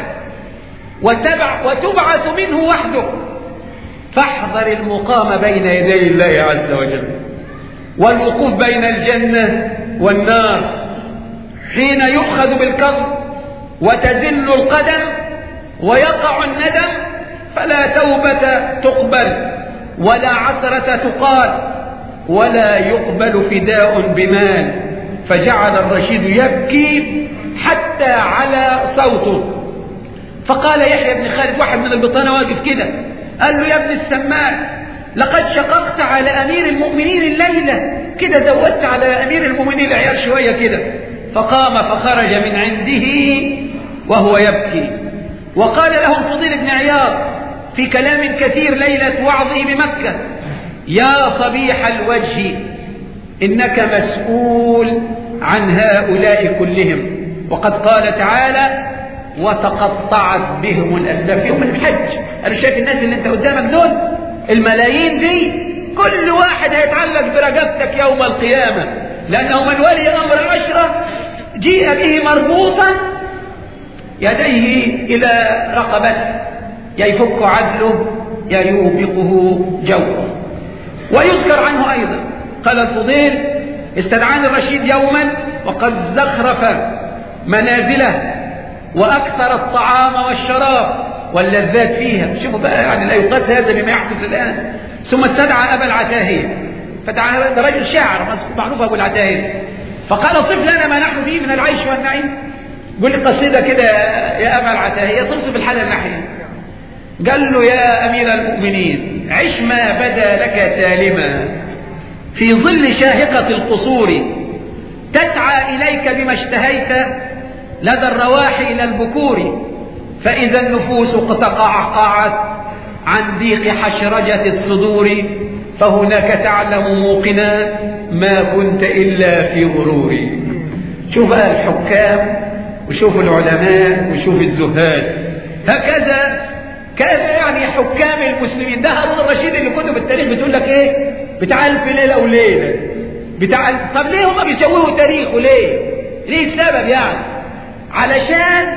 وتبع وتبعث منه وحدك فاحذر المقام بين يدي الله عز وجل والوقوف بين الجنة والنار حين يؤخذ بالكظم وتزل القدم ويقع الندم فلا توبة تقبل ولا عثرة تقال ولا يقبل فداء بمال فجعل الرشيد يبكي حتى على صوته فقال يحيى بن خالد واحد من البطانة واقف كده قال له يا ابن السماك لقد شققت على أمير المؤمنين الليلة كده زودت على أمير المؤمنين العيال شوية كده فقام فخرج من عنده وهو يبكي وقال له الفضيل بن عياض في كلام كثير ليلة وعظه بمكة يا صبيح الوجه إنك مسؤول عن هؤلاء كلهم وقد قال تعالى وتقطعت بهم الأسباب في يوم الحج أنا شايف الناس اللي أنت قدامك دول الملايين دي كل واحد هيتعلق برقبتك يوم القيامة لأنه من ولي أمر العشرة جيء به مربوطا يديه إلى رقبته يا يفك عدله يا يوبقه جوره ويذكر عنه أيضا قال الفضيل استدعاني الرشيد يوما وقد زخرف منازله وأكثر الطعام والشراب واللذات فيها شوفوا بقى يعني لا يقاس هذا بما يحدث الآن ثم استدعى أبا العتاهية فدعا ده رجل شاعر معروف أبو العتاهية فقال صف لنا ما نحن فيه من العيش والنعيم قل لي قصيدة كده يا أبا العتاهية توصف الحالة الناحية قال له يا أمير المؤمنين عش ما بدا لك سالما في ظل شاهقة القصور تسعى إليك بما اشتهيت لدى الرواح إلى البكور فإذا النفوس تقعقعت عن ضيق حشرجة الصدور فهناك تعلم موقنا ما كنت إلا في غرور شوف بقى الحكام وشوف العلماء وشوف الزهاد هكذا كان يعني حكام المسلمين ده هارون الرشيد اللي كتب التاريخ بتقول لك ايه بتاع الف ليله وليله بتاع طب ليه هم بيسووا تاريخ وليه ليه السبب يعني علشان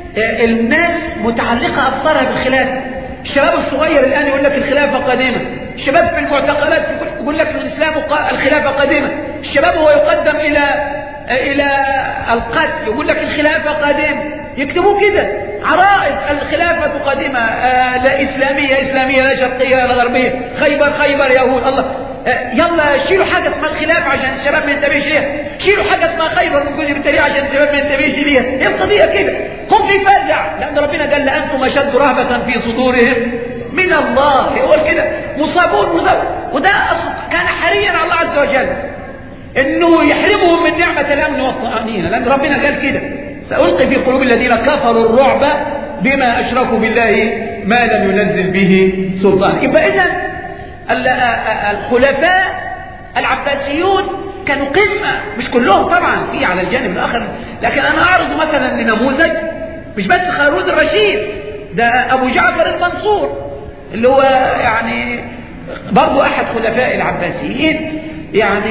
الناس متعلقة أبصارها بالخلافة الشباب الصغير الآن يقول لك الخلافة قادمة الشباب في المعتقلات يقول لك الإسلام الخلافة قادمة الشباب هو يقدم إلى إلى القتل يقول لك الخلافة قادمة يكتبوا كده عرائض الخلافة قادمة آه لا إسلامية إسلامية لا شرقية لا غربية خيبر خيبر يهود الله آه يلا شيلوا حاجة اسمها الخلافة عشان الشباب ما ينتبهش ليها شيلوا حاجة اسمها خيبر من جزء التاريخ عشان الشباب ما ينتبهش ليها هي القضية كده هم في فزع لأن ربنا قال لأنتم أشد رهبة في صدورهم من الله يقول كده مصابون مصابون وده أصلا كان حريا على الله عز وجل انه يحرمهم من نعمة الامن والطمأنينة لان ربنا قال كده سألقي في قلوب الذين كفروا الرعب بما اشركوا بالله ما لم ينزل به سلطان يبقى اذا الخلفاء العباسيون كانوا قمة مش كلهم طبعا في على الجانب الآخر لكن أنا أعرض مثلا لنموذج مش بس هارون الرشيد ده أبو جعفر المنصور اللي هو يعني برضه أحد خلفاء العباسيين يعني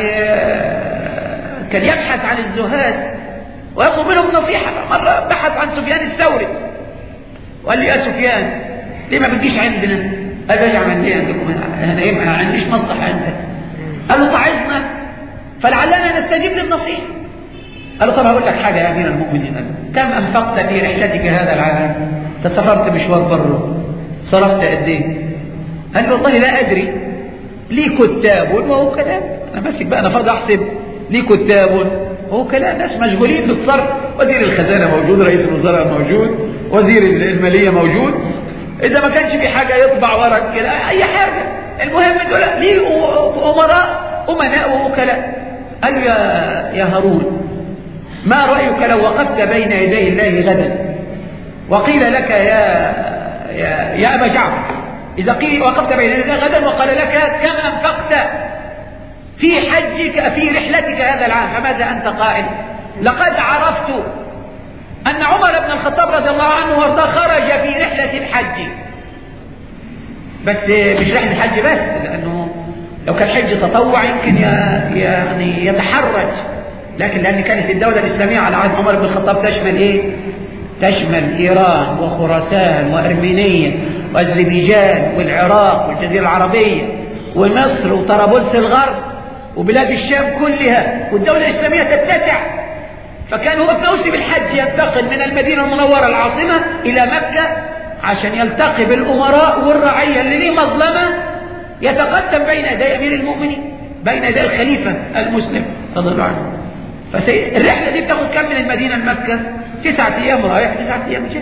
كان يبحث عن الزهاد ويطلب منهم نصيحة مرة بحث عن سفيان الثوري وقال لي يا سفيان ليه ما بتجيش عندنا قال لي اعمل ايه عندكم انا ايه ما عنديش مصلحة عندك قال له تعظنا فلعلنا نستجيب للنصيحة قال له طب هقول لك حاجة يا أمير المؤمنين كم أنفقت في رحلتك هذا العام تسافرت مشوار بره صرفت قد ايه قال له والله لا أدري لي كتاب وهو كلام أنا ماسك بقى أنا فاضي أحسب لي كتاب وهو كلام ناس مشغولين بالصرف وزير الخزانة موجود رئيس الوزراء موجود وزير المالية موجود إذا ما كانش في حاجة يطبع ورق كده أي حاجة المهم دول ليه أمراء أمناء ووكلاء قال له يا, يا هارون ما رأيك لو وقفت بين يدي الله غدا وقيل لك يا يا, يا أبا جعفر إذا قيل وقفت بين يدي الله غدا وقال لك كم أنفقت في حجك في رحلتك هذا العام فماذا أنت قائل لقد عرفت أن عمر بن الخطاب رضي الله عنه وارضاه خرج في رحلة الحج بس مش رحلة الحج بس لأنه لو كان حج تطوع يمكن يعني يتحرج لكن لأن كانت الدولة الإسلامية على عهد عمر بن الخطاب تشمل إيه؟ تشمل إيران وخراسان وأرمينيا وأذربيجان والعراق والجزيرة العربية ومصر وطرابلس الغرب وبلاد الشام كلها والدولة الإسلامية تتسع فكان هو في موسم الحج ينتقل من المدينة المنورة العاصمة إلى مكة عشان يلتقي بالأمراء والرعية اللي ليه مظلمة يتقدم بين يدي أمير المؤمنين بين يدي الخليفة المسلم رضي الله عنه فالرحلة دي بتاخد كم من المدينة لمكة تسعة أيام رايح تسعة أيام جاي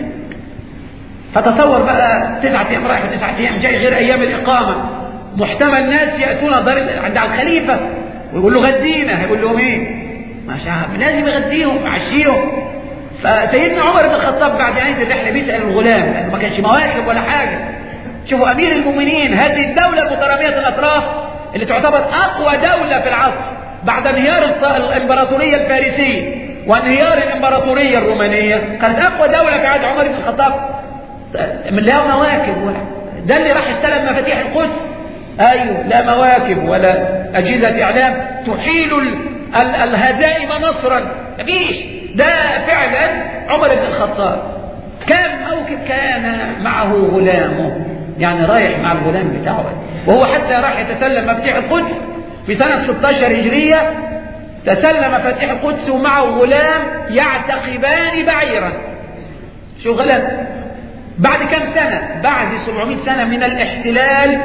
فتصور بقى تسعة أيام رايح وتسعة أيام جاي غير أيام الإقامة محتمل ناس يأتون عند الخليفة ويقول له غدينا هيقول لهم إيه ما شاء لازم يغديهم يعشيهم فسيدنا عمر بن الخطاب بعد نهايه الرحله بيسال الغلام لانه ما كانش مواكب ولا حاجه شوفوا امير المؤمنين هذه الدوله المتراميه الاطراف اللي تعتبر اقوى دوله في العصر بعد انهيار الامبراطوريه الفارسيه وانهيار الامبراطوريه الرومانيه كانت اقوى دوله في عهد عمر بن الخطاب من لا مواكب ولا ده اللي راح استلم مفاتيح القدس ايوه لا مواكب ولا اجهزه اعلام تحيل الهزائم نصرا مفيش ده فعلا عمر بن الخطاب كم موكب كان معه غلامه يعني رايح مع الغلام بتاعه وهو حتى راح يتسلم مفاتيح القدس في سنة 16 هجرية تسلم مفاتيح القدس ومعه غلام يعتقبان بعيرا شو غلام بعد كم سنة بعد 700 سنة من الاحتلال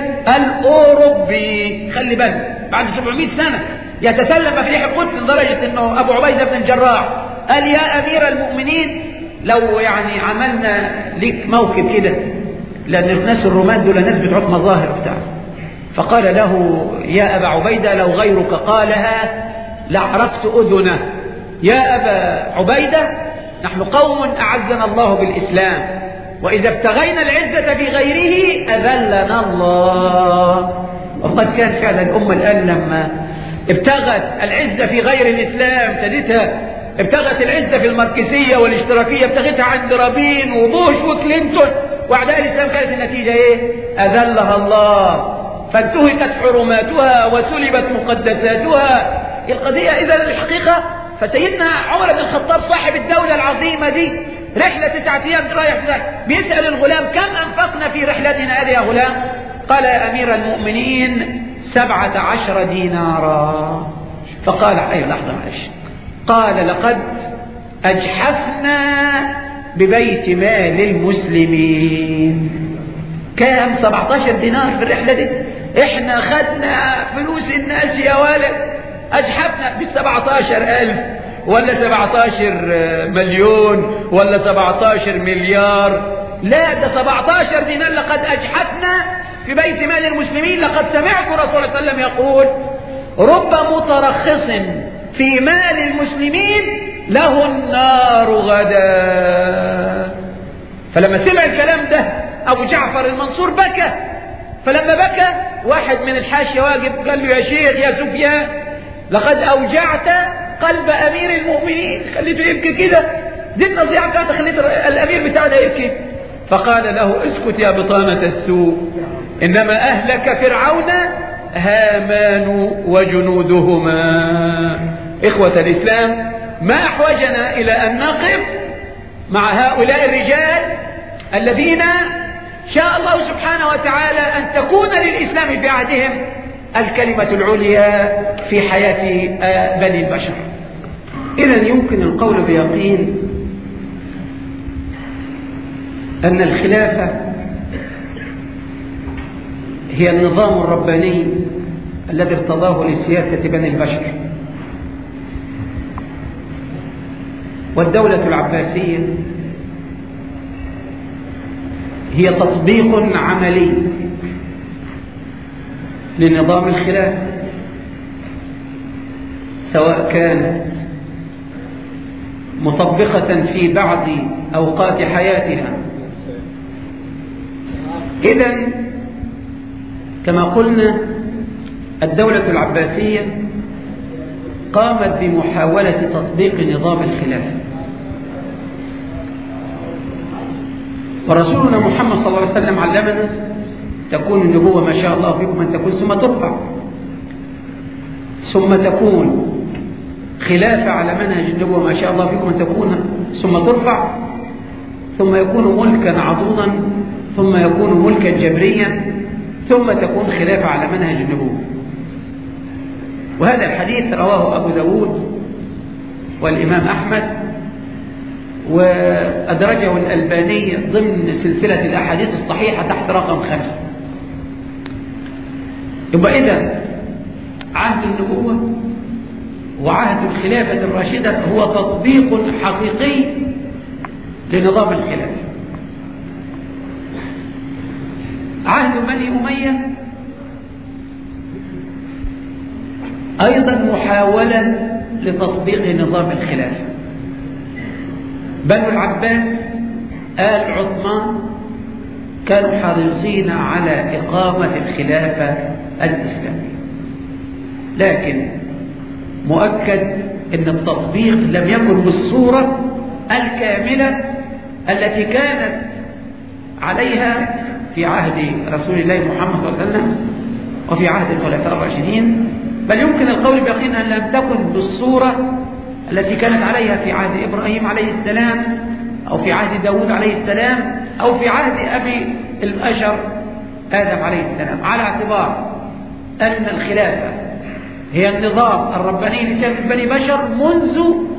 الأوروبي خلي بالك بعد 700 سنة يتسلم مفاتيح القدس لدرجة انه ابو عبيدة بن الجراح قال يا امير المؤمنين لو يعني عملنا ليك موكب كده لان الناس الرومان دول ناس بتوع مظاهر بتاع فقال له يا ابا عبيدة لو غيرك قالها لعرفت اذنه يا ابا عبيدة نحن قوم اعزنا الله بالاسلام واذا ابتغينا العزة في غيره اذلنا الله وقد كان فعلا الامة الان لما ابتغت العزة في غير الإسلام ابتدتها ابتغت العزة في الماركسية والاشتراكية ابتغتها عند رابين وبوش وكلينتون وأعداء الإسلام كانت النتيجة إيه؟ أذلها الله فانتهكت حرماتها وسلبت مقدساتها القضية إذا الحقيقة فسيدنا عمر بن الخطاب صاحب الدولة العظيمة دي رحلة تسعة أيام رايح بيسأل الغلام كم أنفقنا في رحلتنا هذه يا غلام قال يا أمير المؤمنين سبعة عشر دينارا فقال أي لحظة معلش قال لقد أجحفنا ببيت مال المسلمين كام 17 دينار في الرحلة دي احنا خدنا فلوس الناس يا ولد أجحفنا بالسبعتاشر ألف ولا 17 مليون ولا 17 مليار لا ده 17 دينار لقد أجحفنا في بيت مال المسلمين لقد سمعت رسول الله صلى الله عليه وسلم يقول رب مترخص في مال المسلمين له النار غدا فلما سمع الكلام ده أبو جعفر المنصور بكى فلما بكى واحد من الحاشية واقف قال له يا شيخ يا سفيان لقد أوجعت قلب أمير المؤمنين خليته يبكي كده دي النصيحة بتاعتك خليت الأمير بتاعنا يبكي فقال له اسكت يا بطانة السوء إنما أهلك فرعون هامان وجنودهما إخوة الإسلام ما أحوجنا إلى أن نقف مع هؤلاء الرجال الذين شاء الله سبحانه وتعالى أن تكون للإسلام في عهدهم الكلمة العليا في حياة بني البشر إذا يمكن القول بيقين أن الخلافة هي النظام الرباني الذي ارتضاه لسياسة بني البشر والدولة العباسية هي تطبيق عملي لنظام الخلافة سواء كانت مطبقة في بعض أوقات حياتها إذا كما قلنا الدولة العباسية قامت بمحاولة تطبيق نظام الخلافة ورسولنا محمد صلى الله عليه وسلم علمنا تكون النبوة ما شاء الله فيكم أن تكون ثم ترفع ثم تكون خلافة على منهج النبوة ما شاء الله فيكم أن تكون ثم ترفع ثم يكون ملكا عضوضا ثم يكون ملكا جبريا ثم تكون خلافة على منهج النبوة وهذا الحديث رواه أبو داود والإمام أحمد وأدرجه الألباني ضمن سلسلة الأحاديث الصحيحة تحت رقم خمسة يبقى إذا عهد النبوة وعهد الخلافة الراشدة هو تطبيق حقيقي لنظام الخلافة عهد بني أمية أيضا محاولة لتطبيق نظام الخلافة بنو العباس آل عثمان كانوا حريصين على إقامة الخلافة الإسلامية لكن مؤكد أن التطبيق لم يكن بالصورة الكاملة التي كانت عليها في عهد رسول الله محمد صلى الله عليه وسلم وفي عهد الخلفاء الراشدين بل يمكن القول بيقين أن لم تكن بالصورة التي كانت عليها في عهد إبراهيم عليه السلام أو في عهد داود عليه السلام أو في عهد أبي البشر آدم عليه السلام على اعتبار أن الخلافة هي النظام الرباني لسياسة بني بشر منذ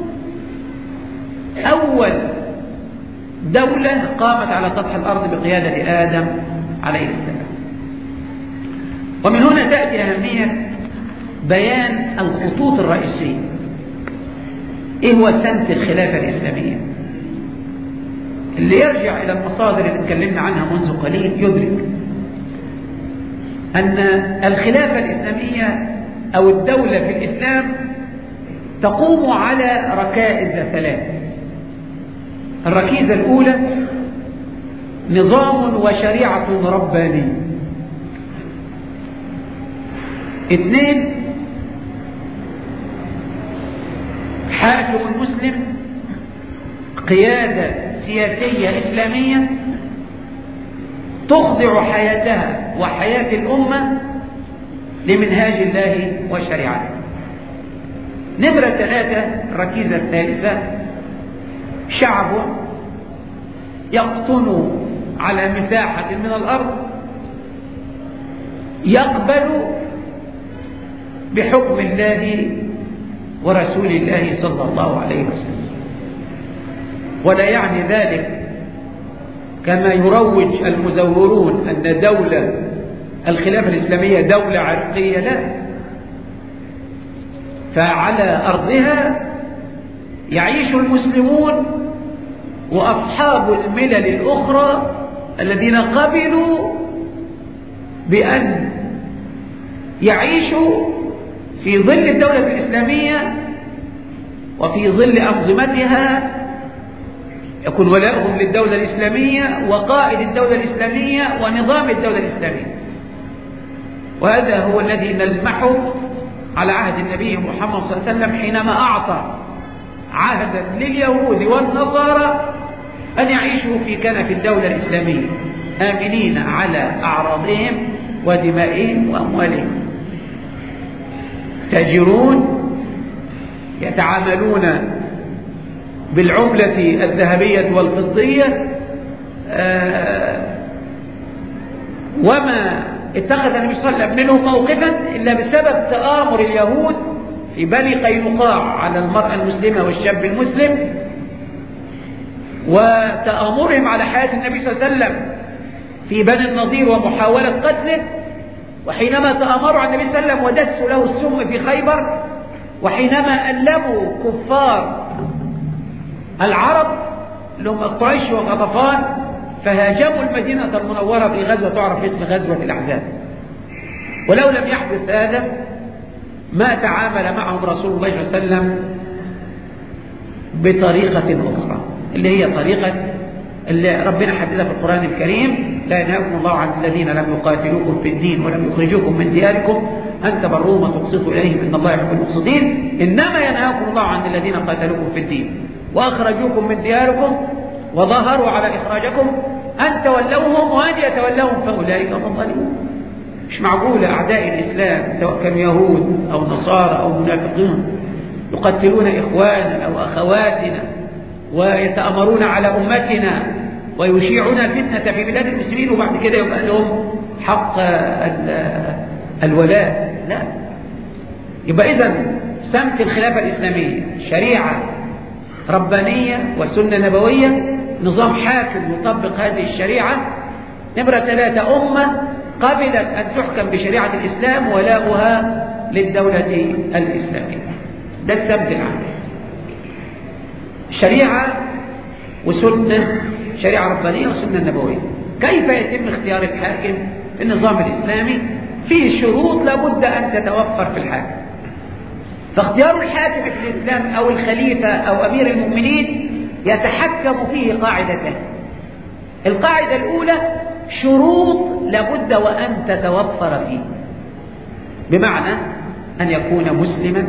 أول دولة قامت على سطح الأرض بقيادة آدم عليه السلام ومن هنا تأتي أهمية بيان الخطوط الرئيسية ايه هو سمت الخلافة الإسلامية اللي يرجع إلى المصادر اللي اتكلمنا عنها منذ قليل يدرك أن الخلافة الإسلامية أو الدولة في الإسلام تقوم على ركائز ثلاث الركيزة الأولى نظام وشريعة رباني اثنين حاكم مسلم قيادة سياسية إسلامية تخضع حياتها وحياة الأمة لمنهاج الله وشريعته نمرة ثلاثة الركيزة الثالثة شعب يقطن على مساحة من الأرض يقبل بحكم الله ورسول الله صلى الله عليه وسلم ولا يعني ذلك كما يروج المزورون أن دولة الخلافة الإسلامية دولة عرقية لا فعلى أرضها يعيش المسلمون وأصحاب الملل الأخرى الذين قبلوا بأن يعيشوا في ظل الدولة الإسلامية وفي ظل أنظمتها يكون ولاؤهم للدولة الإسلامية وقائد الدولة الإسلامية ونظام الدولة الإسلامية وهذا هو الذي نلمحه على عهد النبي محمد صلى الله عليه وسلم حينما أعطى عهدا لليهود والنصارى أن يعيشوا في كنف الدولة الإسلامية آمنين على أعراضهم ودمائهم وأموالهم تاجرون يتعاملون بالعملة الذهبية والفضية آه وما اتخذ النبي صلى الله عليه وسلم منه موقفا إلا بسبب تآمر اليهود في بني قينقاع على المرأة المسلمة والشاب المسلم وتآمرهم على حياة النبي صلى الله عليه وسلم في بني النضير ومحاولة قتله وحينما تآمروا على النبي صلى الله عليه وسلم ودسوا له السم في خيبر وحينما ألموا كفار العرب اللي هم قريش وغطفان فهاجموا المدينة المنورة في غزوة تعرف باسم غزوة الأحزاب ولو لم يحدث هذا ما تعامل معهم رسول الله صلى الله عليه وسلم بطريقة أخرى اللي هي طريقة اللي ربنا حددها في القرآن الكريم لا ينهاكم الله عن الذين لم يقاتلوكم في الدين ولم يخرجوكم من دياركم أن تبروهم وتقسطوا إليهم إن الله يحب المقسطين إنما ينهاكم الله عن الذين قاتلوكم في الدين وأخرجوكم من دياركم وظاهروا على إخراجكم أن تولوهم وأن يتولوهم فأولئك هم الظالمون مش معقول أعداء الإسلام سواء كانوا يهود أو نصارى أو منافقين يقتلون إخواننا أو أخواتنا ويتأمرون على أمتنا ويشيعون الفتنة في بلاد المسلمين وبعد كده يبقى لهم حق الولاء لا يبقى إذا سمت الخلافة الإسلامية شريعة ربانية وسنة نبوية نظام حاكم يطبق هذه الشريعة نمرة ثلاثة أمة قبلت أن تحكم بشريعة الإسلام ولاؤها للدولة الإسلامية ده السبت العام شريعة وسنة شريعة ربانية وسنة نبوية كيف يتم اختيار الحاكم في النظام الإسلامي فيه شروط لابد أن تتوفر في الحاكم فاختيار الحاكم في الإسلام أو الخليفة أو أمير المؤمنين يتحكم فيه قاعدتان القاعدة الأولى شروط لابد وأن تتوفر فيه بمعنى أن يكون مسلما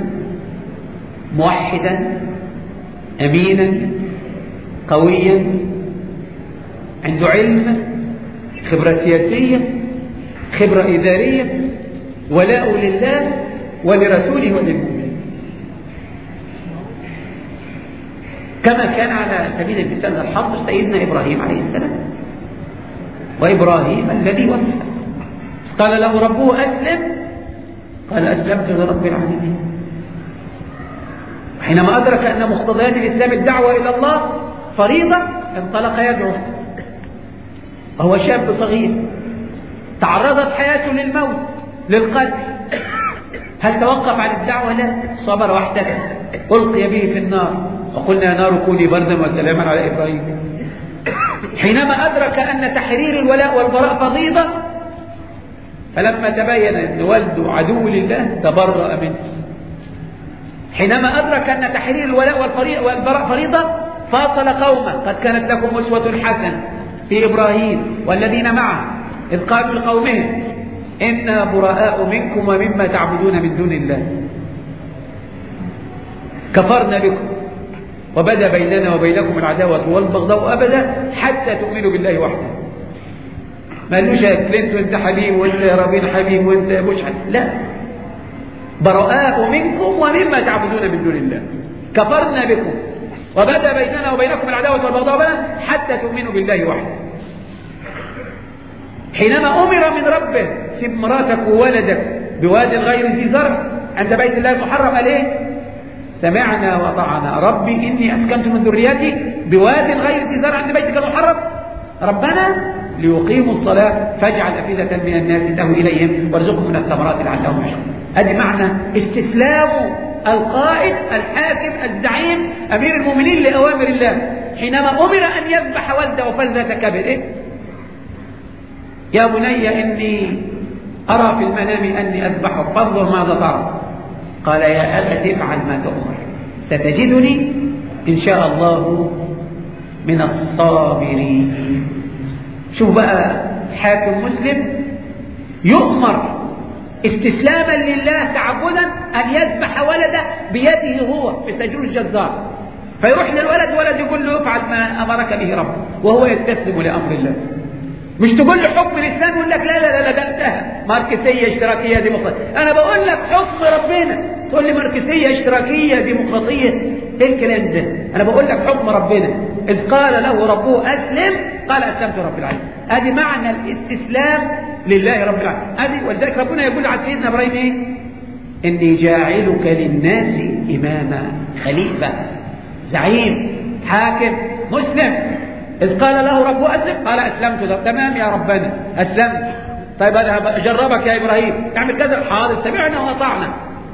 موحدا أمينا قويا عنده علم خبرة سياسية خبرة إدارية ولاء لله ولرسوله وللمؤمنين كما كان على سبيل المثال الحصر سيدنا إبراهيم عليه السلام وإبراهيم الذي وفى قال له ربه أسلم قال أسلمت لرب العالمين حينما أدرك أن مقتضيات الإسلام الدعوة إلى الله فريضة انطلق يدعو وهو شاب صغير تعرضت حياته للموت للقتل هل توقف عن الدعوة لا صبر واحتسب ألقي به في النار وقلنا يا نار كوني بردا وسلاما على إبراهيم حينما أدرك أن تحرير الولاء والبراء فريضة فلما تبين أن والده عدو لله تبرأ منه حينما أدرك أن تحرير الولاء والبراء فريضة فاصل قومه قد كانت لكم أسوة حسنة في إبراهيم والذين معه إذ قالوا لقومهم إنا براء منكم ومما تعبدون من دون الله كفرنا بكم وبدا بيننا وبينكم العداوة والبغضاء أبدا حتى تؤمنوا بالله وحده ما قالوش يا كلينتون انت حبيب وانت يا رابين حبيب وانت يا مشعل لا براء منكم ومما تعبدون من دون الله كفرنا بكم وبدا بيننا وبينكم العداوة والبغضاء أبدا حتى تؤمنوا بالله وحده حينما أمر من ربه سب مراتك وولدك بواد غير ذي زرع عند بيت الله المحرم قال ايه سمعنا وطعنا ربي إني أسكنت من ذريتي بواد غير ذي زرع عند بيتك المحرم ربنا ليقيموا الصلاة فاجعل أفئدة من الناس تهوي إليهم وارزقهم من الثمرات لعلهم يشكرون هذه معنى استسلام القائد الحاكم الزعيم أمير المؤمنين لأوامر الله حينما أمر أن يذبح ولده وفلذة كبره يا بني إني أرى في المنام أني أذبحك فانظر ماذا ترى قال يا أبت افعل ما تؤمر ستجدني إن شاء الله من الصابرين شوف بقى حاكم مسلم يؤمر استسلاما لله تعبدا أن يذبح ولده بيده هو مثل تجربة الجزار فيروح للولد ولد يقول له افعل ما أمرك به ربك وهو يستسلم لأمر الله مش تقول له حكم الإسلام يقول لك لا لا لا ده انتهى ماركسية اشتراكية ديمقراطية أنا بقول لك حكم ربنا تقول لي ماركسية اشتراكية ديمقراطية ايه الكلام ده أنا بقول لك حكم ربنا إذ قال له ربه أسلم قال أسلمت رب العالمين ادي معنى الاستسلام لله رب العالمين ادي ولذلك ربنا يقول على سيدنا إبراهيم ايه إني جاعلك للناس إماما خليفة زعيم حاكم مسلم إذ قال له ربه أسلم قال أسلمت له تمام يا ربنا أسلمت طيب أنا جربك يا إبراهيم اعمل كذا حاضر سمعنا وأطعنا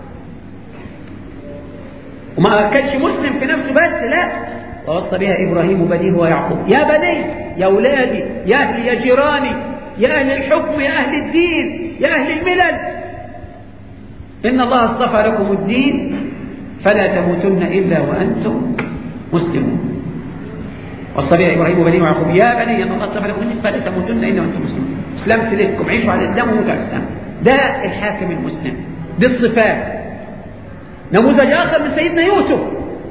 وما كانش مسلم في نفسه بس لا ووصى بها إبراهيم بنيه ويعقوب يا بني يا أولادي يا أهلي يا جيراني يا أهل الحكم يا أهل الدين يا أهل الملل إن الله اصطفى لكم الدين فلا تموتن إلا وأنتم مسلمون وصى بها إبراهيم بنيه ويعقوب يا بني إن الله اصطفى لكم الدين فلا تموتن إلا وأنتم مسلمون إسلام سلككم عيشوا على الإسلام وموتوا على الإسلام ده الحاكم المسلم دي الصفات نموذج آخر من سيدنا يوسف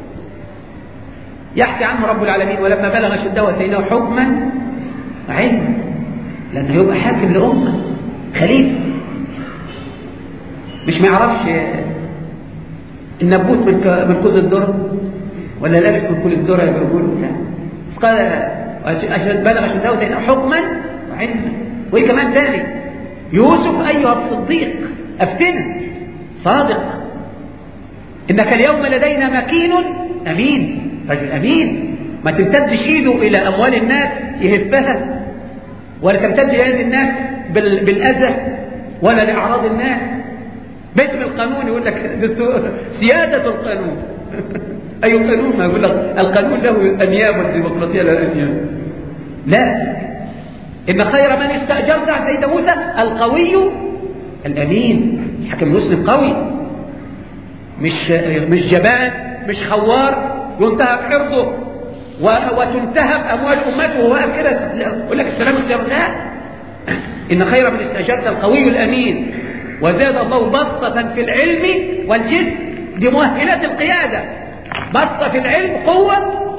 يحكي عنه رب العالمين ولما بلغ شده واتيناه حكما وعلما لأنه يبقى حاكم لأمة خليفة مش ما يعرفش النبوت من كوز الذرة ولا الألف من كل الذرة يبقى يقول لا قال بلغ شده واتيناه حكما وعلما وإيه كمان ثاني يوسف أيها الصديق أفتنا صادق إنك اليوم لدينا مكين أمين رجل أمين ما تمتدش إيده إلى أموال الناس يهفها ولا تمتد يد الناس بالأذى ولا لأعراض الناس باسم القانون يقول لك سيادة القانون أي قانون ما يقول لك القانون له أنياب والديمقراطية لها أنياب لا إن خير من استأجرت سيد موسى القوي الأمين الحكم المسلم قوي مش مش جبان مش خوار ينتهك عرضه وتنتهب اموال امته وهو واقف كده يقول لك السلام عليكم لا ان خير من استاجرت القوي الامين وزاد الله بسطة في العلم والجسم دي مؤهلات القيادة بسطة في العلم قوة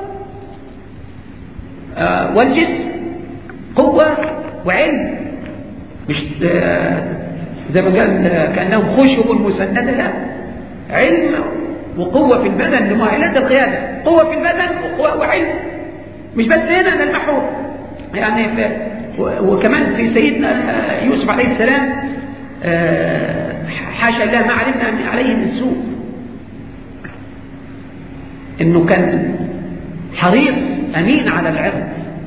آه والجسم قوة وعلم مش آه زي ما قال كأنهم خشب مسندة لا علم وقوة في البدن لمؤهلات القيادة قوة في البدن وقوة وعلم مش بس هنا نلمحه يعني في وكمان في سيدنا يوسف عليه السلام حاشا الله ما علمنا عليه من سوء انه كان حريص امين على العرض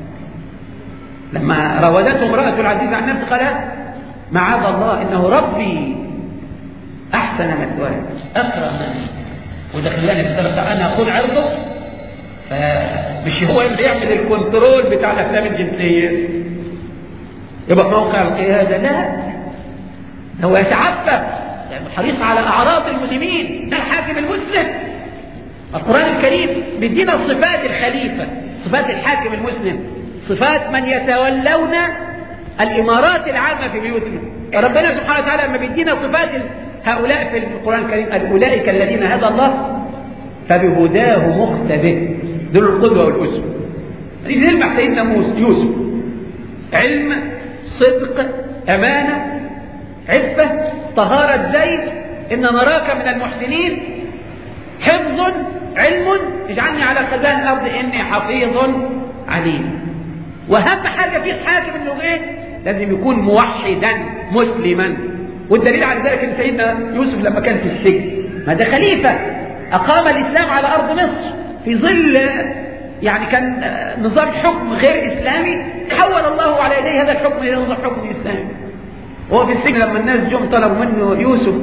لما راودته امرأة العزيز عن نفسه قال معاذ الله انه ربي احسن مثواي اكرم وده خلاني في درجة انا اخذ عرضه فمش هو اللي يعمل الكنترول بتاع الافلام الجنسيه يبقى في موقع القياده لا هو يتعفف يعني حريص على اعراض المسلمين ده الحاكم المسلم القران الكريم بيدينا صفات الخليفه صفات الحاكم المسلم صفات من يتولون الامارات العامه في بيوتنا ربنا سبحانه وتعالى لما بيدينا صفات هؤلاء في القران الكريم اولئك الذين هدى الله فبهداه مقتده دول القدوة والأسوة نيجي نلمح سيدنا موسى يوسف علم صدق أمانة عفة طهارة زيت إن نراك من المحسنين حفظ علم اجعلني على خزان الأرض إني حفيظ عليم وأهم حاجة في الحاكم إنه إيه؟ لازم يكون موحدا مسلما والدليل على ذلك إن سيدنا يوسف لما كان في السجن ما ده خليفة أقام الإسلام على أرض مصر في ظل يعني كان نظام حكم غير إسلامي حول الله على يديه هذا الحكم إلى نظام حكم إسلامي وهو في السجن لما الناس جم طلبوا منه يوسف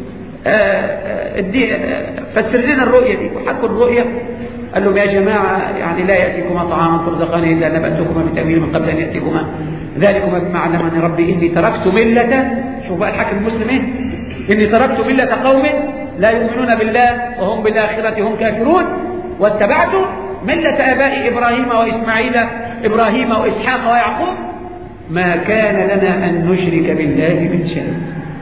فسر لنا الرؤية دي وحكوا الرؤية قال لهم يا جماعة يعني لا يأتيكما طعام ترزقانه إذا نبأتكما بتأويل من قبل أن يأتيكما ذلكما بما علمني ربي إني تركت ملة شوف بقى الحاكم المسلم إيه إني تركت ملة قوم لا يؤمنون بالله وهم بالآخرة هم كافرون واتبعت ملة آباء إبراهيم وإسماعيل إبراهيم وإسحاق ويعقوب ما كان لنا أن نشرك بالله من شيء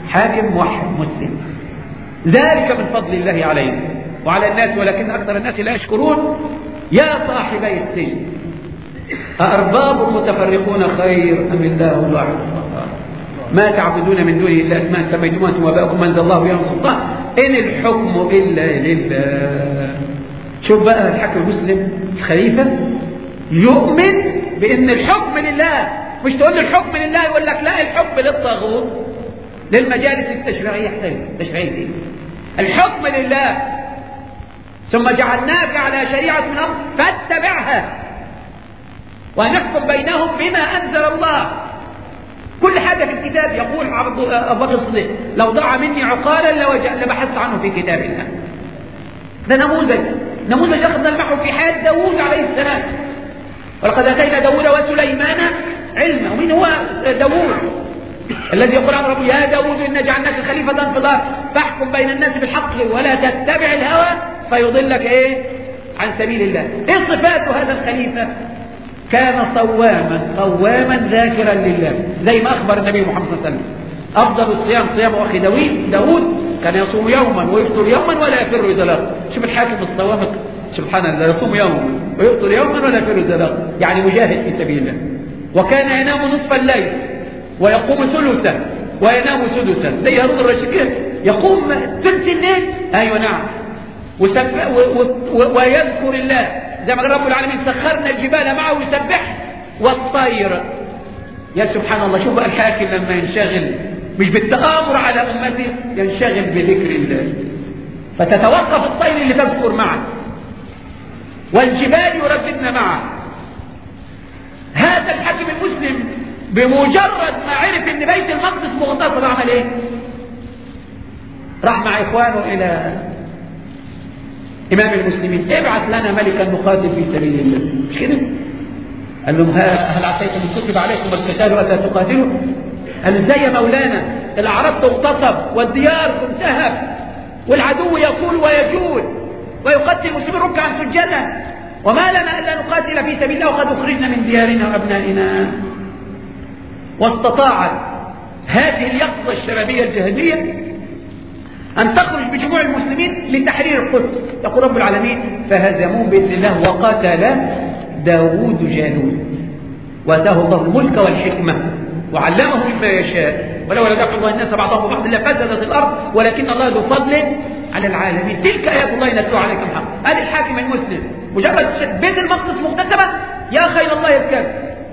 حاكم موحد مسلم ذلك من فضل الله علينا وعلى الناس ولكن أكثر الناس لا يشكرون يا صاحبي السجن أأرباب متفرقون خير أم الله الواحد ما تعبدون من دونه إلا أسماء سميتموها أنتم وباءكم من الله بها سلطان إن الحكم إلا لله شوف بقى الحاكم المسلم الخليفة يؤمن بأن الحكم لله مش تقول له الحكم لله يقول لك لا الحكم للطاغوت للمجالس التشريعية التشريعية الحكم لله ثم جعلناك على شريعة من أمر فاتبعها ونحكم بينهم بما أنزل الله كل حاجة في الكتاب يقول أبو بكر الصديق لو ضاع مني عقالا لبحثت عنه في كتاب الله ده نموذج نموذج أخذ نلمحه في حياة داوود عليه السلام ولقد أتينا داوود وسليمان علما ومين هو داوود الذي يقول عن ربه يا داوود إنا جعلناك خليفة في الأرض فاحكم بين الناس بالحق ولا تتبع الهوى فيضلك إيه عن سبيل الله إيه صفات هذا الخليفة كان صواما قواما ذاكرا لله زي ما أخبر النبي محمد صلى الله عليه وسلم أفضل الصيام صيام أخي داوود داوود كان يصوم يوما ويفطر يوما ولا يفر إذا شوف الحاكم الصوامق سبحان الله يصوم يوما ويفطر يوما ولا يفر إذا يعني مجاهد في سبيل الله وكان ينام نصف الليل ويقوم ثلثا وينام سدسا زي هارون الرشيد يقوم ثلث الليل ايوه نعم ويذكر الله زي ما قال رب العالمين سخرنا الجبال معه يسبح والطير يا سبحان الله شوف الحاكم لما ينشغل مش بالتآمر على أمته ينشغل بذكر الله فتتوقف الطير اللي تذكر معه والجبال يرددن معه هذا الحاكم المسلم بمجرد ما عرف ان بيت المقدس مغتصب عمل ايه راح مع اخوانه الى امام المسلمين ابعث لنا ملكا نقاتل في سبيل الله مش كده قال لهم هل عسيتم ان كتب عليكم القتال ولا تقاتلوا قال ازاي يا مولانا الاعراض تغتصب والديار تنتهب والعدو يصول ويجول ويقتل المسلمين ركعا سجدا وما لنا الا نقاتل في سبيل الله وقد اخرجنا من ديارنا وابنائنا واستطاعت هذه اليقظة الشبابية الجهادية أن تخرج بجموع المسلمين لتحرير القدس يقول رب العالمين فهزموه بإذن الله وقتل داوود جالوت واتاه الله الملك والحكمة وعلمه مما يشاء ولولا دفع الله الناس بعضهم ببعض لفسدت الأرض ولكن الله ذو فضل على العالمين تلك آيات الله نتلوها عليكم حق هذا الحاكم المسلم مجرد بيت المقدس مغتسبة يا خير الله يركب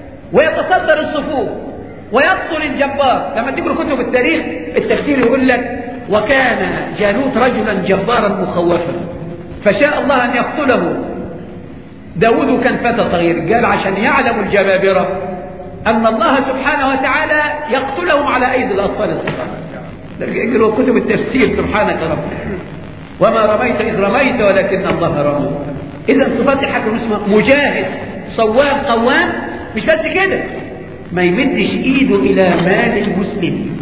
ويتصدر الصفوف ويقتل الجبار لما تقرأ كتب التاريخ التفسير يقول لك وكان جالوت رجلا جبارا مخوفا فشاء الله أن يقتله داود كان فتى صغير قال عشان يعلم الجبابرة أن الله سبحانه وتعالى يقتلهم على أيدي الأطفال الصغار اقرأوا كتب التفسير سبحانك رب وما رميت إذ رميت ولكن الله رمى إذا صفات الحكم اسمه مجاهد صوام قوام مش بس كده ما يمدش ايده الى مال المسلم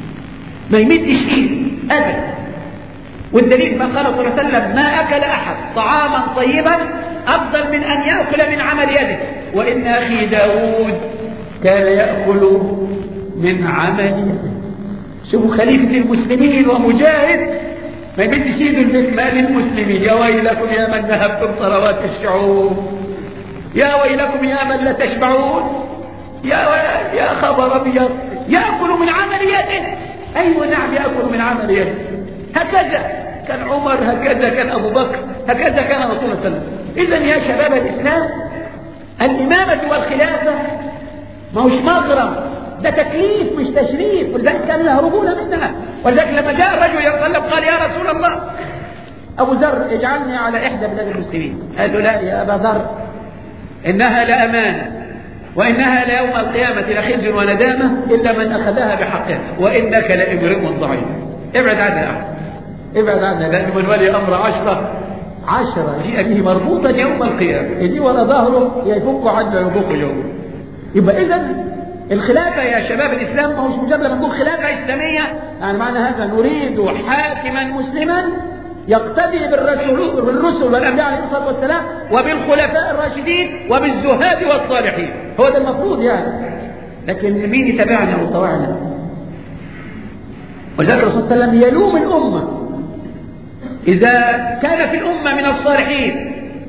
ما يمدش ايده ابدا والدليل ما قال صلى الله عليه وسلم ما اكل احد طعاما طيبا افضل من ان ياكل من عمل يده وان اخي داود كان ياكل من عمل شوفوا خليفه المسلمين ومجاهد ما يمدش ايده البيت مال المسلمين يا ويلكم يا من ذهبتم ثروات الشعوب يا ويلكم يا من لا تشبعون يا يا خبر ابيض ياكل من عمل يده ايوه نعم ياكل من عمل يده هكذا كان عمر هكذا كان ابو بكر هكذا كان رسول الله صلى الله عليه وسلم اذا يا شباب الاسلام الامامه والخلافه ما هوش مغرم ده تكليف مش تشريف ولذلك كانوا يهربون منها ولذلك لما جاء الرجل يتطلب قال يا رسول الله ابو ذر اجعلني على احدى بلاد المسلمين قال له لا يا ابا ذر انها لامانه وإنها ليوم القيامة لخزي وندامة إلا من أخذها بحقها وإنك لامرئ ضعيف ابعد عنها أحسن ابعد عنها لأن من ولي أمر عشرة عشرة جيء به مربوطا يوم القيامة يجي ولا ظهره يفك عنه يبوق يوم يبقى إذا الخلافة يا شباب الإسلام ما هوش مجرد لما نقول خلافة إسلامية يعني معنى هذا نريد حاكما مسلما يقتدي بالرسول بالرسل والانبياء عليه الصلاه والسلام وبالخلفاء الراشدين وبالزهاد والصالحين هو ده المفروض يعني لكن مين يتبعنا وطوعنا ولذلك الرسول صلى الله عليه وسلم يلوم الأمة إذا كان في الأمة من الصالحين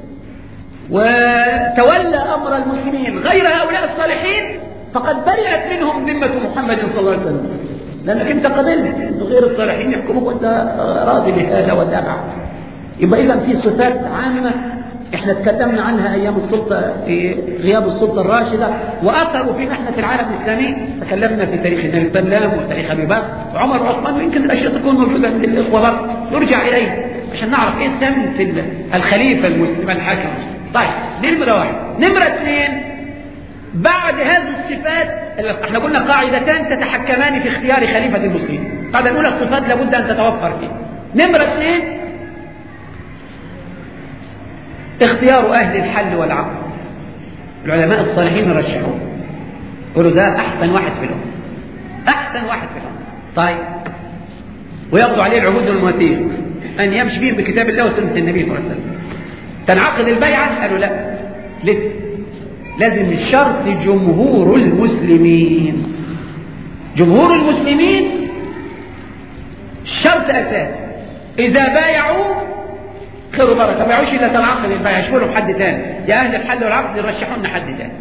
وتولى أمر المسلمين غير هؤلاء الصالحين فقد برئت منهم ذمة محمد صلى الله عليه وسلم لأنك أنت قبلت أن غير الصالحين يحكموك وأنت راضي بهذا وتابع يبقى إذا في صفات عامة احنا تكلمنا عنها ايام السلطة في غياب السلطة الراشدة واثروا في محنة العالم الاسلامي تكلمنا في تاريخ النبي صلى الله عليه وسلم وتاريخ ابي بكر وعمر وعثمان ويمكن الاشياء تكون موجودة عند الاخوة برضه نرجع اليه عشان نعرف ايه سمت الخليفة المسلم الحاكم المسلم طيب نمرة واحد نمرة اثنين بعد هذه الصفات احنا قلنا قاعدتان تتحكمان في اختيار خليفة المسلمين القاعدة الأولى الصفات لابد أن تتوفر فيه نمرة اثنين اختيار أهل الحل والعقل العلماء الصالحين يرشحون يقولوا ده أحسن واحد في الأمة أحسن واحد في الأمة طيب ويقضوا عليه العهود والمواثيق أن يمشي فيه بكتاب الله وسنة النبي صلى الله عليه وسلم تنعقد البيعة قالوا لا لسه لازم الشرط جمهور المسلمين جمهور المسلمين شرط أساس إذا بايعوا خير وبركة ما بايعوش إلا تنعقد البيعة يشملوا حد تاني يا أهل الحل والعقد يرشحوا لنا حد تاني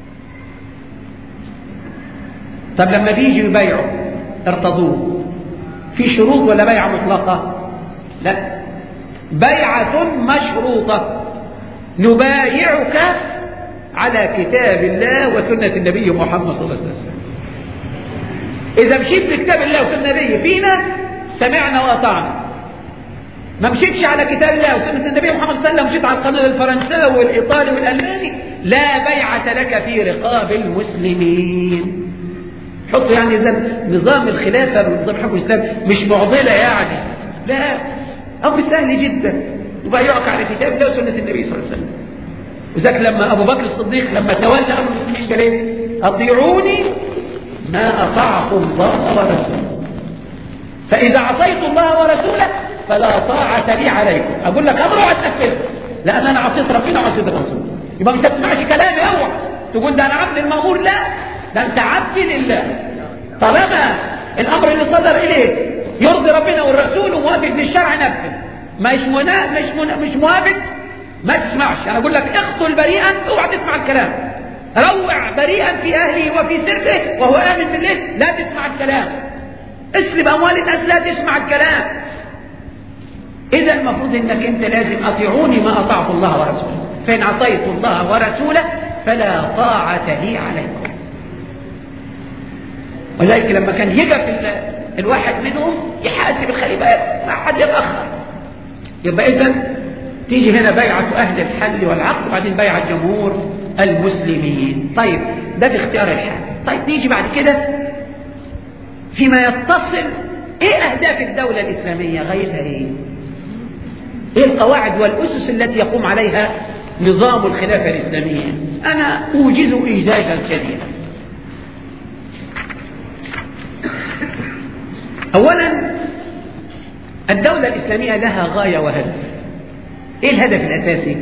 طب لما بيجوا يبايعوا ارتضوه في شروط ولا بيعة مطلقة لا بيعة مشروطة نبايعك على كتاب الله وسنة النبي محمد صلى الله عليه وسلم إذا مشيت بكتاب الله وسنة النبي فينا سمعنا وأطعنا ما مشيتش على كتاب الله وسنة النبي محمد صلى الله عليه وسلم مشيت على القانون الفرنساوي والإيطالي والألماني لا بيعة لك في رقاب المسلمين حطوا يعني زي نظام الخلافة ونظام حكم الإسلام مش معضلة يعني لا أمر سهل جدا يبايعك على كتاب الله وسنة النبي صلى الله عليه وسلم وذاك لما أبو بكر الصديق لما تولى أمر المسلمين قال إيه؟ أطيعوني ما أطعت الله ورسوله فإذا عصيت الله ورسوله فلا طاعة لي عليكم أقول لك أمر وأتنفذ لأن أنا عصيت ربنا وعصيت الرسول يبقى ما تسمعش كلامي أوعى تقول ده أنا عبد المأمور لا ده أنت عبد لله طالما الأمر اللي صدر إليك يرضي ربنا والرسول وموافق للشرع نفذ مش منا مش منا مش موافق ما تسمعش انا اقول لك اقتل بريئا اوعى تسمع الكلام روع بريئا في اهله وفي سره وهو امن بالله لا تسمع الكلام اسلب اموال الناس لا تسمع الكلام اذا المفروض انك انت لازم اطيعوني ما اطعت الله ورسوله فان عصيت الله ورسوله فلا طاعه لي عليكم ولذلك لما كان يقف الواحد منهم يحاسب الخليفات ما حد يتاخر يبقى اذا تيجي هنا بيعة أهل الحل والعقد وبعدين بيعة جمهور المسلمين طيب ده في اختيار الحال طيب نيجي بعد كده فيما يتصل ايه أهداف الدولة الإسلامية غيرها ايه ايه القواعد والأسس التي يقوم عليها نظام الخلافة الإسلامية أنا أوجز إيجازا شديدا أولا الدولة الإسلامية لها غاية وهدف ايه الهدف الاساسي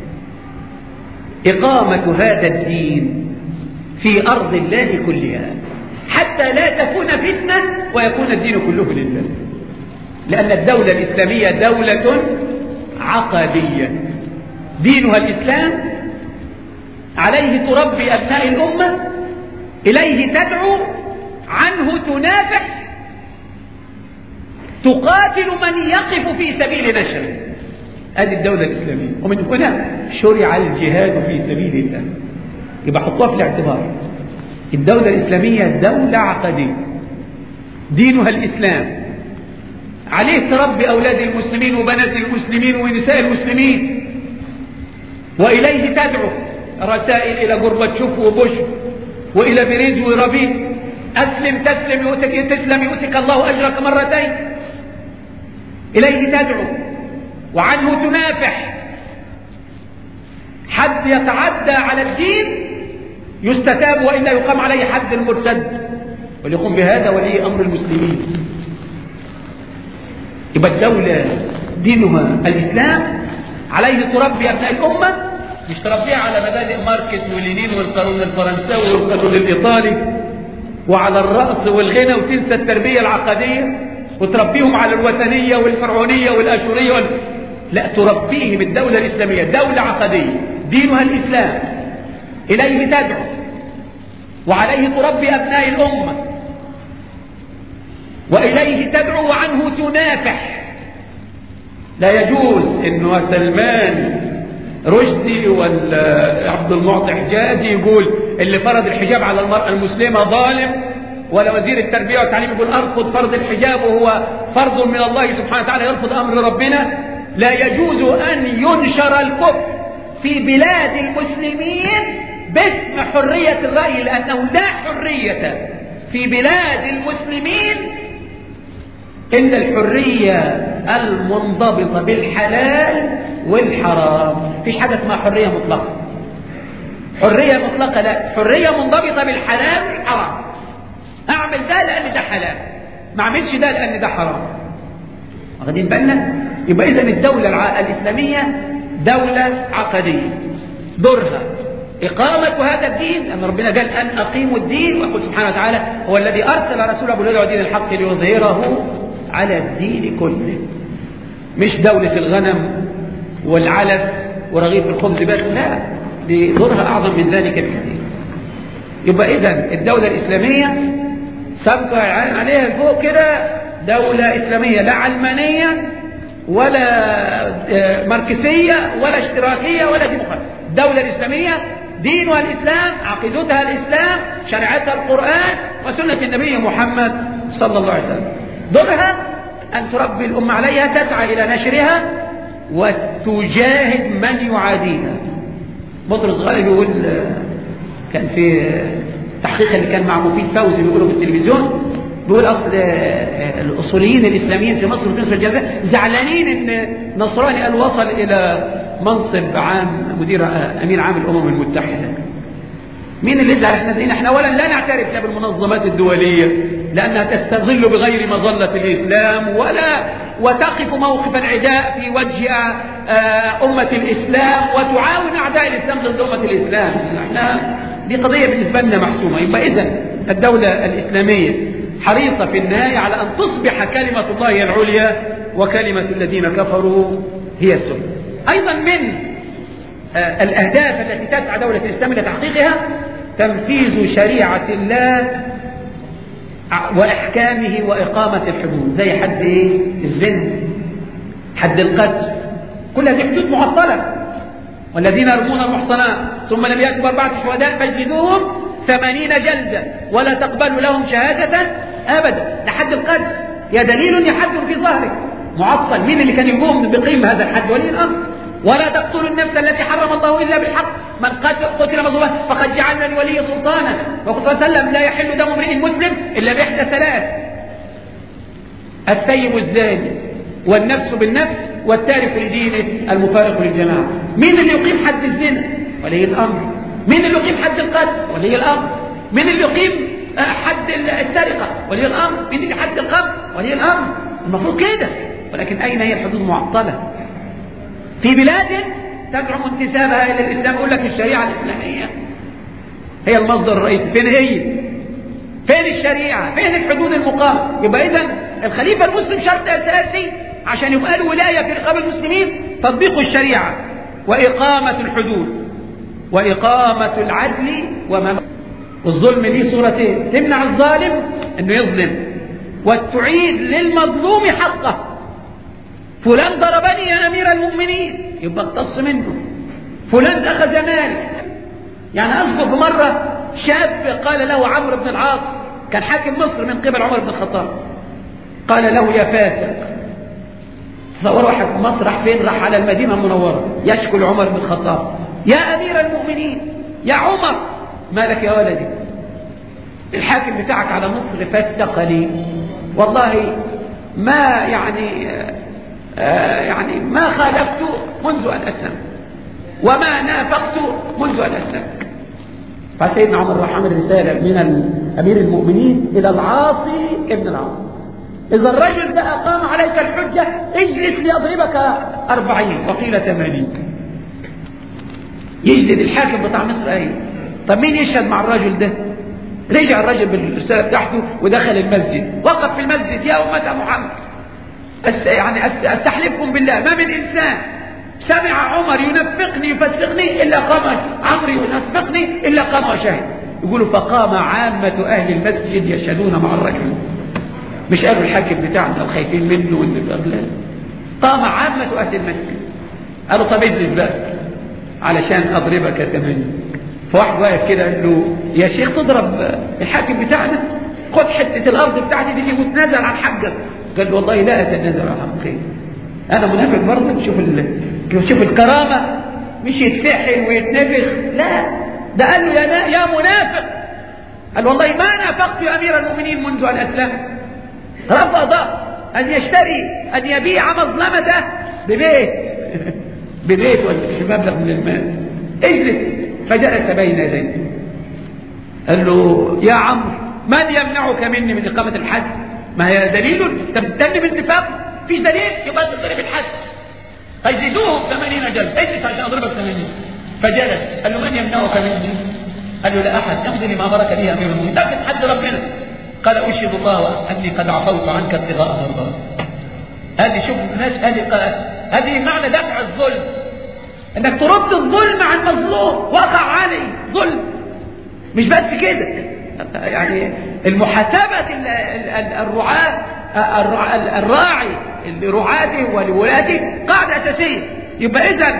اقامة هذا الدين في ارض الله كلها حتى لا تكون فتنة ويكون الدين كله لله لان الدولة الاسلامية دولة عقدية دينها الاسلام عليه تربي ابناء الامة اليه تدعو عنه تنافح تقاتل من يقف في سبيل نشره ادي الدولة الإسلامية ومن هنا شرع الجهاد في سبيل الله يبقى حطوها في الاعتبار الدولة الإسلامية دولة عقدية دينها الإسلام عليه تربي أولاد المسلمين وبنات المسلمين ونساء المسلمين وإليه تدعو رسائل إلى جورباتشوف وبوش وإلى بيريز ورابيت أسلم تسلم يؤتك تسلم يؤتك الله أجرك مرتين إليه تدعو وعنه تنافح حد يتعدى على الدين يستتاب وإلا يقام عليه حد المرتد وليقوم بهذا ولي أمر المسلمين يبقى الدولة دينها الإسلام عليه تربي أبناء الأمة مش تربيها على مبادئ ماركت ولينين والقانون الفرنساوي والقانون الإيطالي وعلى الرأس والغنى وتنسى التربية العقدية وتربيهم على الوثنية والفرعونية والأشورية وال... لا تربيهم الدولة الإسلامية دولة عقدية دينها الإسلام إليه تدعو وعليه تربي أبناء الأمة وإليه تدعو وعنه تنافح لا يجوز انه سلمان رشدي ولا عبد المعطي حجازي يقول اللي فرض الحجاب على المرأة المسلمة ظالم ولا وزير التربية والتعليم يقول أرفض فرض الحجاب وهو فرض من الله سبحانه وتعالى يرفض أمر ربنا لا يجوز أن ينشر الكفر في بلاد المسلمين باسم حرية الرأي لأنه لا حرية في بلاد المسلمين إلا الحرية المنضبطة بالحلال والحرام فيش حاجة اسمها حرية مطلقة حرية مطلقة لا حرية منضبطة بالحلال والحرام أعمل ده لأن ده حلال ما أعملش ده لأن ده حرام واخدين بالنا يبقى إذا الدولة الإسلامية دولة عقدية دورها إقامة هذا الدين أن ربنا قال أن أقيموا الدين ويقول سبحانه وتعالى هو الذي أرسل رسوله بالهدى ودين الحق ليظهره على الدين كله مش دولة الغنم والعلف ورغيف الخبز بس لا دي دورها أعظم من ذلك بكثير يبقى إذا الدولة الإسلامية سابقة عليها فوق كده دولة إسلامية لا علمانية ولا ماركسية ولا اشتراكية ولا ديمقراطية الدولة الإسلامية دينها الإسلام عقيدتها الإسلام شريعتها القرآن وسنة النبي محمد صلى الله عليه وسلم دورها أن تربي الأمة عليها تسعى إلى نشرها وتجاهد من يعاديها بطرس غالي بيقول كان في التحقيق اللي كان مع مفيد فوزي بيقوله في التلفزيون بيقول أصل الأصوليين الإسلاميين في مصر ومصر الجزائر زعلانين إن نصراني قال وصل إلى منصب عام مدير أمين عام الأمم المتحدة مين اللي زعل احنا زينا احنا اولا لا نعترف لا بالمنظمات الدولية لأنها تستظل بغير مظلة الإسلام ولا وتقف موقف العداء في وجه أمة الإسلام وتعاون أعداء الإسلام ضد أمة الإسلام احنا دي قضية بالنسبة لنا محسومة يبقى إذا الدولة الإسلامية حريصة في النهاية على أن تصبح كلمة الله العليا وكلمة الذين كفروا هي السنة أيضا من الأهداف التي تسعى دولة الإسلام إلى تحقيقها تنفيذ شريعة الله وإحكامه وإقامة الحدود زي حد إيه؟ الزنا حد القتل كل هذه حدود معطلة والذين يرمون المحصنات ثم لم يكبر بعد الشهداء فاجلدوهم ثمانين جلدة ولا تقبلوا لهم شهادة أبدا لحد القتل يا دليل يحد في ظهرك معطل مين اللي كان يقوم بقيم هذا الحد ولي الأمر ولا تقتلوا النفس التي حرم الله إلا بالحق من قتل مظلوما فقد جعلنا لولي سلطانا وقال صلى الله عليه وسلم لا يحل دم امرئ مسلم إلا بإحدى ثلاث الثيب الزاني والنفس بالنفس والتارك لدينه المفارق للجماعة مين اللي يقيم حد الزنا ولي الأمر مين اللي يقيم حد القتل ولي الأمر مين اللي يقيم حد السرقة ولي الأمر مين اللي حد القتل ولي الأمر المفروض كده ولكن أين هي الحدود معطلة في بلاد تزعم انتسابها إلى الإسلام يقول لك الشريعة الإسلامية هي المصدر الرئيسي فين هي فين الشريعة فين الحدود المقامة يبقى إذا الخليفة المسلم شرط أساسي عشان يبقى له ولاية في رقاب المسلمين تطبيق الشريعة وإقامة الحدود وإقامة العدل وما الظلم ليه صورتين تمنع الظالم أنه يظلم وتعيد للمظلوم حقه فلان ضربني يا أمير المؤمنين يبقى اقتص منه فلان أخذ مالك يعني أذكر مرة شاب قال له عمرو بن العاص كان حاكم مصر من قبل عمر بن الخطاب قال له يا فاسق تصور واحد في مصر راح فين راح على المدينة المنورة يشكو عمر بن الخطاب يا أمير المؤمنين يا عمر مالك يا ولدي الحاكم بتاعك على مصر فسق لي والله ما يعني آه يعني ما خالفت منذ أن أسلم وما نافقت منذ أن أسلم فسيدنا عمر راح عمل رسالة من أمير المؤمنين إلى العاصي ابن العاصي إذا الرجل ده أقام عليك الحجة اجلس ليضربك أربعين وقيل ثمانين يجلد الحاكم بتاع مصر أيه طب مين يشهد مع الرجل ده رجع الرجل بالرسالة بتاعته ودخل المسجد وقف في المسجد يا أمة محمد أست يعني أستحلفكم بالله ما من إنسان سمع عمر ينفقني يفسقني إلا قام عمرو ينفقني إلا قام وشهد يقولوا فقام عامة أهل المسجد يشهدون مع الرجل مش قالوا الحاكم بتاعنا وخايفين منه وإن الأغلال قام عامة أهل المسجد قالوا طب اجلس بقى علشان أضربك ثمانية فواحد واقف كده قال له يا شيخ تضرب الحاكم بتاعنا خد حتة الأرض بتاعتي دي وتنازل عن حقك قال له والله لا أتنازل عن حقي أنا منافق برضه شوف ال... شوف الكرامة مش يتفحل ويتنفخ لا ده قال له يا, يا منافق قال والله ما نافقت يا أمير المؤمنين منذ أن أسلم رفض أن يشتري أن يبيع مظلمته ببيت ببيت ولا مبلغ من المال اجلس فجلس بين يديه قال له يا عمرو من يمنعك مني من إقامة الحد ما هي دليل انت بتتكلم بالنفاق فيش دليل يبقى تضرب الحد فيزيدوهم 80 جلد اجلس عشان اضربك 80 فجلس قال له من يمنعك مني قال له لا احد امضي لما امرك به امير المؤمنين لكن حد ربنا قال اشهد الله اني قد عفوت عنك ابتغاء مرضاك هذه شوف الناس هذه هذه معنى دفع الظلم انك ترد الظلم عن مظلوم وقع عليه ظلم مش بس كده يعني المحاسبة الرعاة الراعي لرعاته ولولاته قاعدة أساسية يبقى إذا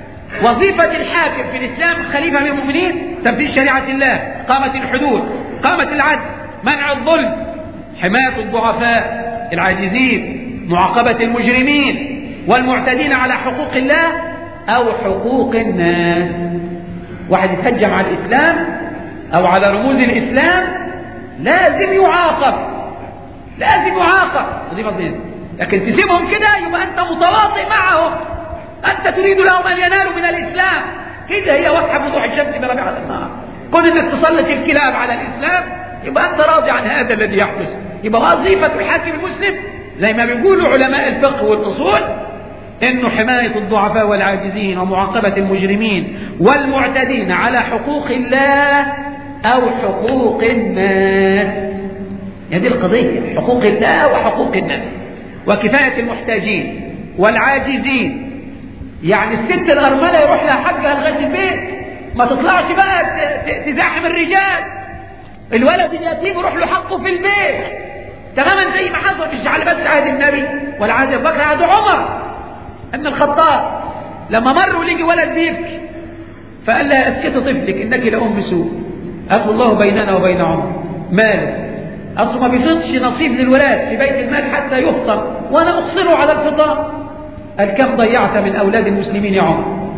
وظيفة الحاكم في الإسلام خليفة من المؤمنين تنفيذ شريعة الله قامة الحدود قامة العدل منع الظلم حماية الضعفاء العاجزين معاقبة المجرمين والمعتدين على حقوق الله أو حقوق الناس واحد يتهجم على الإسلام أو على رموز الإسلام لازم يعاقب لازم يعاقب ودي فضيلة لكن تسيبهم كده يبقى أنت متواطئ معهم أنت تريد لهم أن ينالوا من الإسلام كده هي واضحة وضوح الشمس بربيعة النهار كون انك تسلط الكلاب على الإسلام يبقى أنت راضي عن هذا الذي يحدث يبقى وظيفة الحاكم المسلم زي ما بيقولوا علماء الفقه والأصول انه حماية الضعفاء والعاجزين ومعاقبة المجرمين والمعتدين على حقوق الله او حقوق الناس هذه القضية حقوق الله وحقوق الناس وكفاية المحتاجين والعاجزين يعني الست الأرملة يروح لها حقها لغاية البيت ما تطلعش بقى تزاحم الرجال الولد اليتيم يروح له حقه في البيت تماما زي ما حصل مش على بس عهد النبي ولا عهد ابو بكر عهد عمر ابن الخطاب لما مر ولقي ولد بيبكي فقال لها اسكت طفلك انك لام سوء اخو الله بيننا وبين عمر مالك اصله ما بيفضش نصيب للولاد في بيت المال حتى يفطر وانا اقصره على الفطار قال كم ضيعت من اولاد المسلمين يا عمر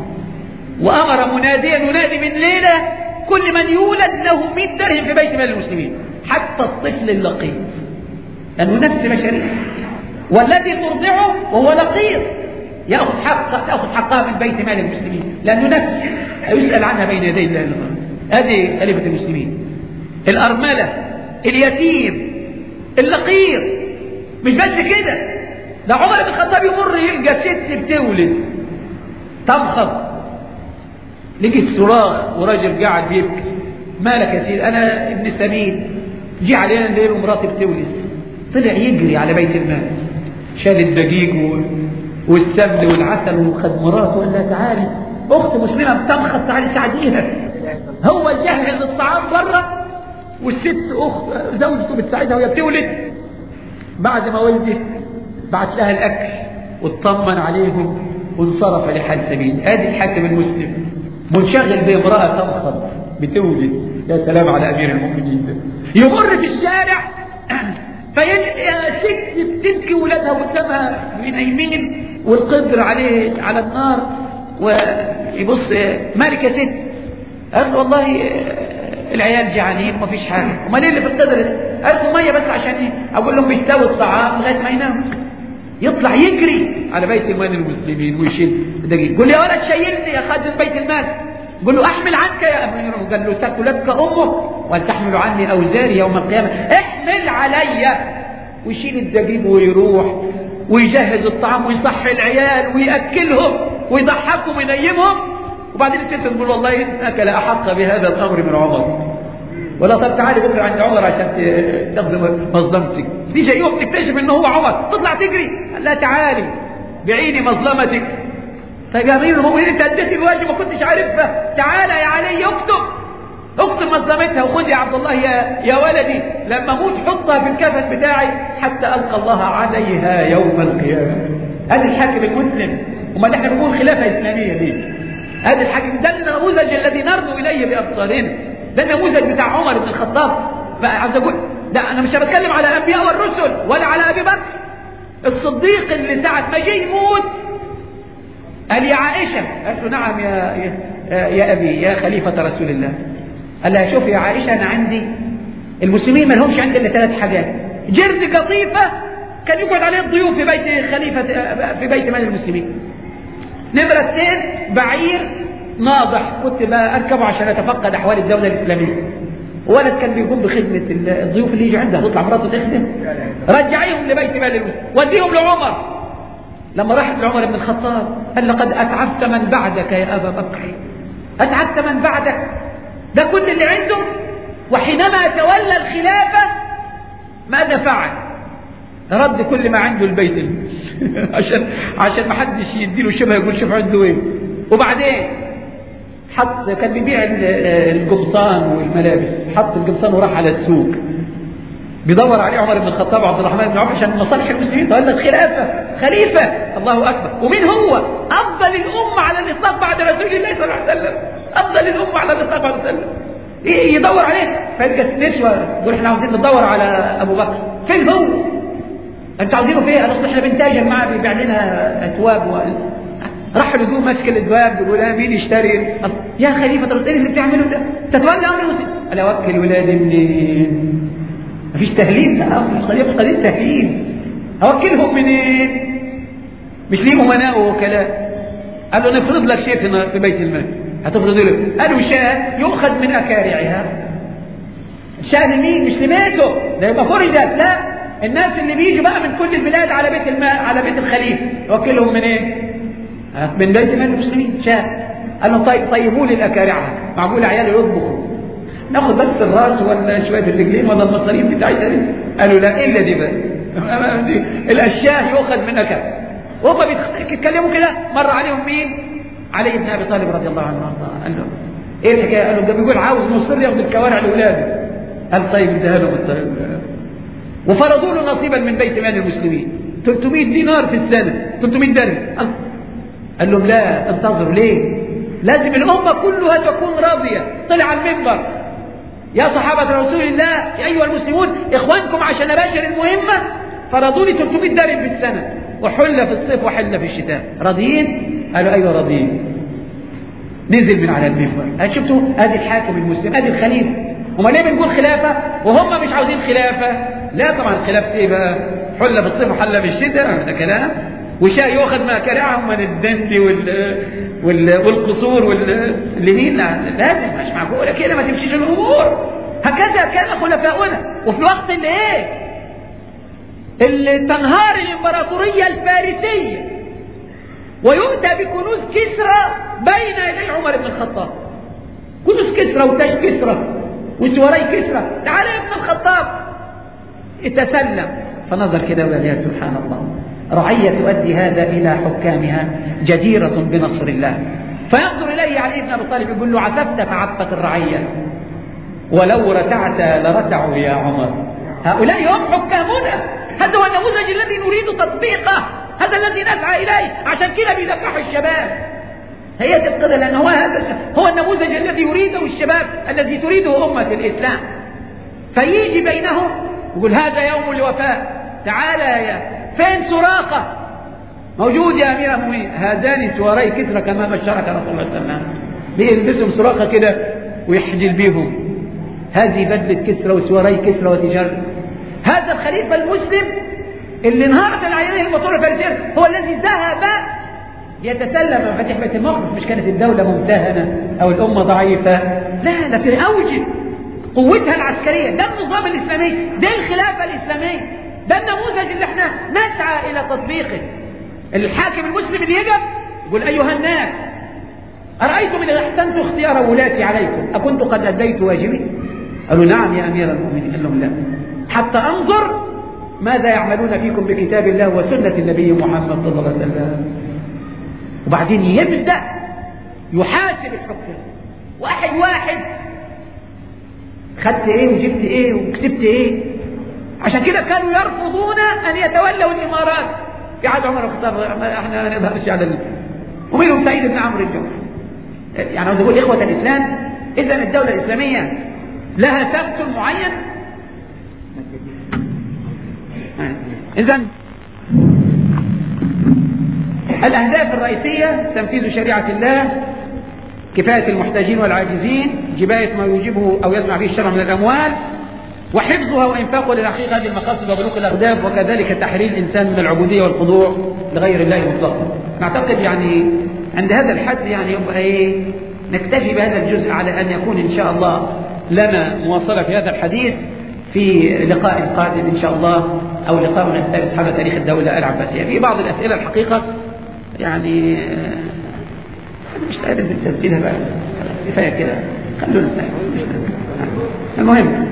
وامر مناديا ينادي من ليله كل من يولد له 100 درهم في بيت مال المسلمين حتى الطفل اللقيط لانه نفس بشريه والذي ترضعه وهو لقيط ياخذ حق تاخذ حقها من بيت مال المسلمين لانه نفس يسال عنها بين يدي الله هذه خليفه المسلمين الارمله اليتيم اللقيط مش بس كده ده عمر بن الخطاب يمر يلقى ست بتولد تمخض لقي الصراخ وراجل قاعد بيبكي مالك يا سيدي انا ابن سبيل جه علينا الليل ومراتي بتولد طلع يجري على بيت المال شال الدقيق والسمن والعسل وخد مراته وقال لها تعالي اخت مسلمه بتمخض تعالي ساعديها هو جهز الطعام بره والست اخت زوجته بتساعدها وهي بتولد بعد ما ولدت بعت لها الاكل واطمن عليهم وانصرف لحال سبيل ادي الحاكم المسلم منشغل بامراه تمخض بتولد يا سلام على امير المؤمنين ده يمر في الشارع فيلقى ست بتبكي ولادها قدامها نايمين والقدر عليه على النار ويبص مالك يا ست قال له والله العيال جعانين ومفيش حاجه امال ايه اللي في القدر قال له ميه بس عشان ايه اقول لهم بيستوي الطعام لغايه ما يناموا يطلع يجري على بيت المال المسلمين ويشد دقيق قول يا ولد شيلني يا خادم بيت المال قل له احمل عنك يا امير قال له ثقلتك امك ولتحمل عني اوزاري يوم القيامه احمل علي ويشيل الدقيق ويروح ويجهز الطعام ويصحي العيال وياكلهم ويضحكهم وينيمهم وبعدين الست تقول والله انك لاحق بهذا الامر من عمر ولا طب تعالي بكره عند عمر عشان تاخذ مظلمتك تيجي يوم تكتشف انه هو عمر تطلع تجري لا تعالي بعيني مظلمتك طيب يا امير المؤمنين انت اديت الواجب ما كنتش عارفها تعالى يا علي اكتب اكتب مظلمتها وخذ يا عبد الله يا يا ولدي لما اموت حطها في الكفن بتاعي حتى القى الله عليها يوم القيامه هذا الحاكم المسلم امال احنا بنقول خلافه اسلاميه ليه هذا الحاكم ده النموذج الذي نرنو اليه بابصارنا ده النموذج بتاع عمر بن الخطاب عايز اقول ده انا مش بتكلم على الانبياء والرسل ولا على ابي بكر الصديق اللي ساعه ما جه يموت قال يا عائشه قالت له نعم يا يا, يا ابي يا خليفه رسول الله قال لها شوف يا عائشه انا عندي المسلمين ما لهمش عندي الا ثلاث حاجات جرد قطيفه كان يقعد عليه الضيوف في بيت خليفه في بيت مال المسلمين نمرة اثنين بعير ناضح كنت بركبه عشان اتفقد احوال الدولة الاسلامية ولد كان بيقوم بخدمة الضيوف اللي يجي عندها تطلع مراته تخدم رجعيهم لبيت مال المسلمين وديهم لعمر لما راحت لعمر بن الخطاب قال لقد اتعبت من بعدك يا ابا بكر اتعبت من بعدك ده كل اللي عنده وحينما تولى الخلافة ماذا فعل رد كل ما عنده البيت عشان عشان ما حدش يديله شبه يقول شوف عنده ايه وبعدين حط كان بيبيع القمصان والملابس حط القمصان وراح على السوق بيدور عليه عمر بن الخطاب وعبد الرحمن بن عوف عشان مصالح المسلمين تولى الخلافه خليفه الله اكبر ومين هو افضل الامه على الاطلاق بعد رسول الله صلى الله عليه وسلم افضل الامه على الاطلاق بعد رسول الله يدور عليه فيلقى النسوه يقول احنا عاوزين ندور على ابو بكر فين هو انتوا عاوزينه فين اصل احنا بنتاجر معاه بيبيع لنا اثواب و... راح له ماسك الادواب بيقول اه مين يشتري يا خليفه طب ايه اللي بتعمله ده تتولى امر المسلمين قال اوكل ولادي منين مفيش تهليل ده اصل القضيه قضيه تهليل اوكلهم منين مش ليه امناء ووكلاء قال له نفرض لك شيء في بيت المال هتفرض له قالوا شاة يؤخذ من اكارعها شاة لمين مش لبيته ده يبقى فرجت لا الناس اللي بيجوا بقى من كل البلاد على بيت الماء على بيت الخليفه يوكلهم من ايه من بيت مال المسلمين شاء قال له طيب طيبوا لي الاكارعها معقول عيالي يطبخوا ناخد بس الراس ولا شويه الرجلين ولا المصاريف بتاعتها دي قالوا لا الا دي بقى الاشياء يؤخذ من اكارع وهم بيتكلموا كده مر عليهم مين علي بن ابي طالب رضي الله عنه وارضاه قال له ايه الحكايه قال له ده بيقول عاوز مصر ياخد الكوارع لاولاده قال طيب اديها لهم الطيب وفرضوا له نصيبا من بيت مال المسلمين 300 دينار في السنة 300 درهم قال لهم لا انتظروا ليه لازم الأمة كلها تكون راضية طلع على المنبر يا صحابة رسول الله يا أيها المسلمون إخوانكم عشان أباشر المهمة فرضوا لي 300 درهم في السنة وحل في الصيف وحل في الشتاء راضيين قالوا أيوة راضيين نزل من على المنبر شفتوا ادي الحاكم المسلم ادي الخليفه هما ليه بنقول خلافه وهم مش عاوزين خلافه لا طبعا الخلاف ايه بقى حل بالصيف وحل بالشتاء ده كلام وشاء يؤخذ ما كرعهم من الدند وال... وال... والقصور واللمين لازم مش معقوله كده ما تمشيش الامور هكذا كان خلفاؤنا وفي الوقت اللي ايه اللي تنهار الامبراطوريه الفارسيه ويؤتى بكنوز كسرى بين يدي عمر بن الخطاب كنوز كسرى وتاج كسرى وسواري كسرى تعال يا ابن الخطاب اتسلم فنظر كده وقال يا سبحان الله رعية تؤدي هذا إلى حكامها جديرة بنصر الله فينظر إليه علي بن أبي طالب يقول له عففت فعفت الرعية ولو رتعت لرتعوا يا عمر هؤلاء هم حكامنا هذا هو النموذج الذي نريد تطبيقه هذا الذي نسعى إليه عشان كده بيذبحوا الشباب هي دي القضية لأن هو هذا هو النموذج الذي يريده الشباب الذي تريده أمة الإسلام فيجي بينهم يقول هذا يوم الوفاء تعالى يا فين سراقة موجود يا أمير المؤمنين هذان سواري كسرى كما بشرك رسول الله صلى الله عليه وسلم بيلبسهم سراقة كده ويحجل بيهم هذه بدلة كسرى وسواري كسرى وتجارة هذا الخليفة المسلم اللي انهارت العينين المطور الفارسية هو الذي ذهب يتسلم مفاتيح بيت المقدس مش كانت الدولة ممتهنة أو الأمة ضعيفة لا ده في أوج قوتها العسكرية ده النظام الإسلامي ده الخلافة الإسلامية ده النموذج اللي احنا نسعى إلى تطبيقه الحاكم المسلم اللي يجب يقول أيها الناس أرأيتم إن أحسنت اختيار ولاتي عليكم أكنت قد أديت واجبي قالوا نعم يا أمير المؤمنين قال لهم لا حتى أنظر ماذا يعملون فيكم بكتاب الله وسنة النبي محمد صلى الله عليه وسلم وبعدين يبدأ يحاسب الحكام واحد واحد خدت ايه وجبت ايه وكسبت ايه عشان كده كانوا يرفضون ان يتولوا الامارات في عهد عمر الخطاب احنا ما نظهرش على ال... ومنهم سعيد بن عمرو الجوف يعني عاوز اقول اخوه الاسلام اذا الدوله الاسلاميه لها سبت معين اذا الاهداف الرئيسيه تنفيذ شريعه الله كفايه المحتاجين والعاجزين جبايه ما يوجبه او يسمع فيه الشر من الاموال وحفظها وإنفاقها لتحقيق هذه المقاصد وبلوغ الأهداف وكذلك تحرير الإنسان من العبودية والخضوع لغير الله مطلقا نعتقد يعني عند هذا الحد يعني يبقى إيه نكتفي بهذا الجزء على أن يكون إن شاء الله لنا مواصلة في هذا الحديث في لقاء قادم إن شاء الله أو لقاء من الثالث حول تاريخ الدولة العباسية في بعض الأسئلة الحقيقة يعني مش لازم تسجيلها بقى خلاص كفاية كده خلونا مش المهم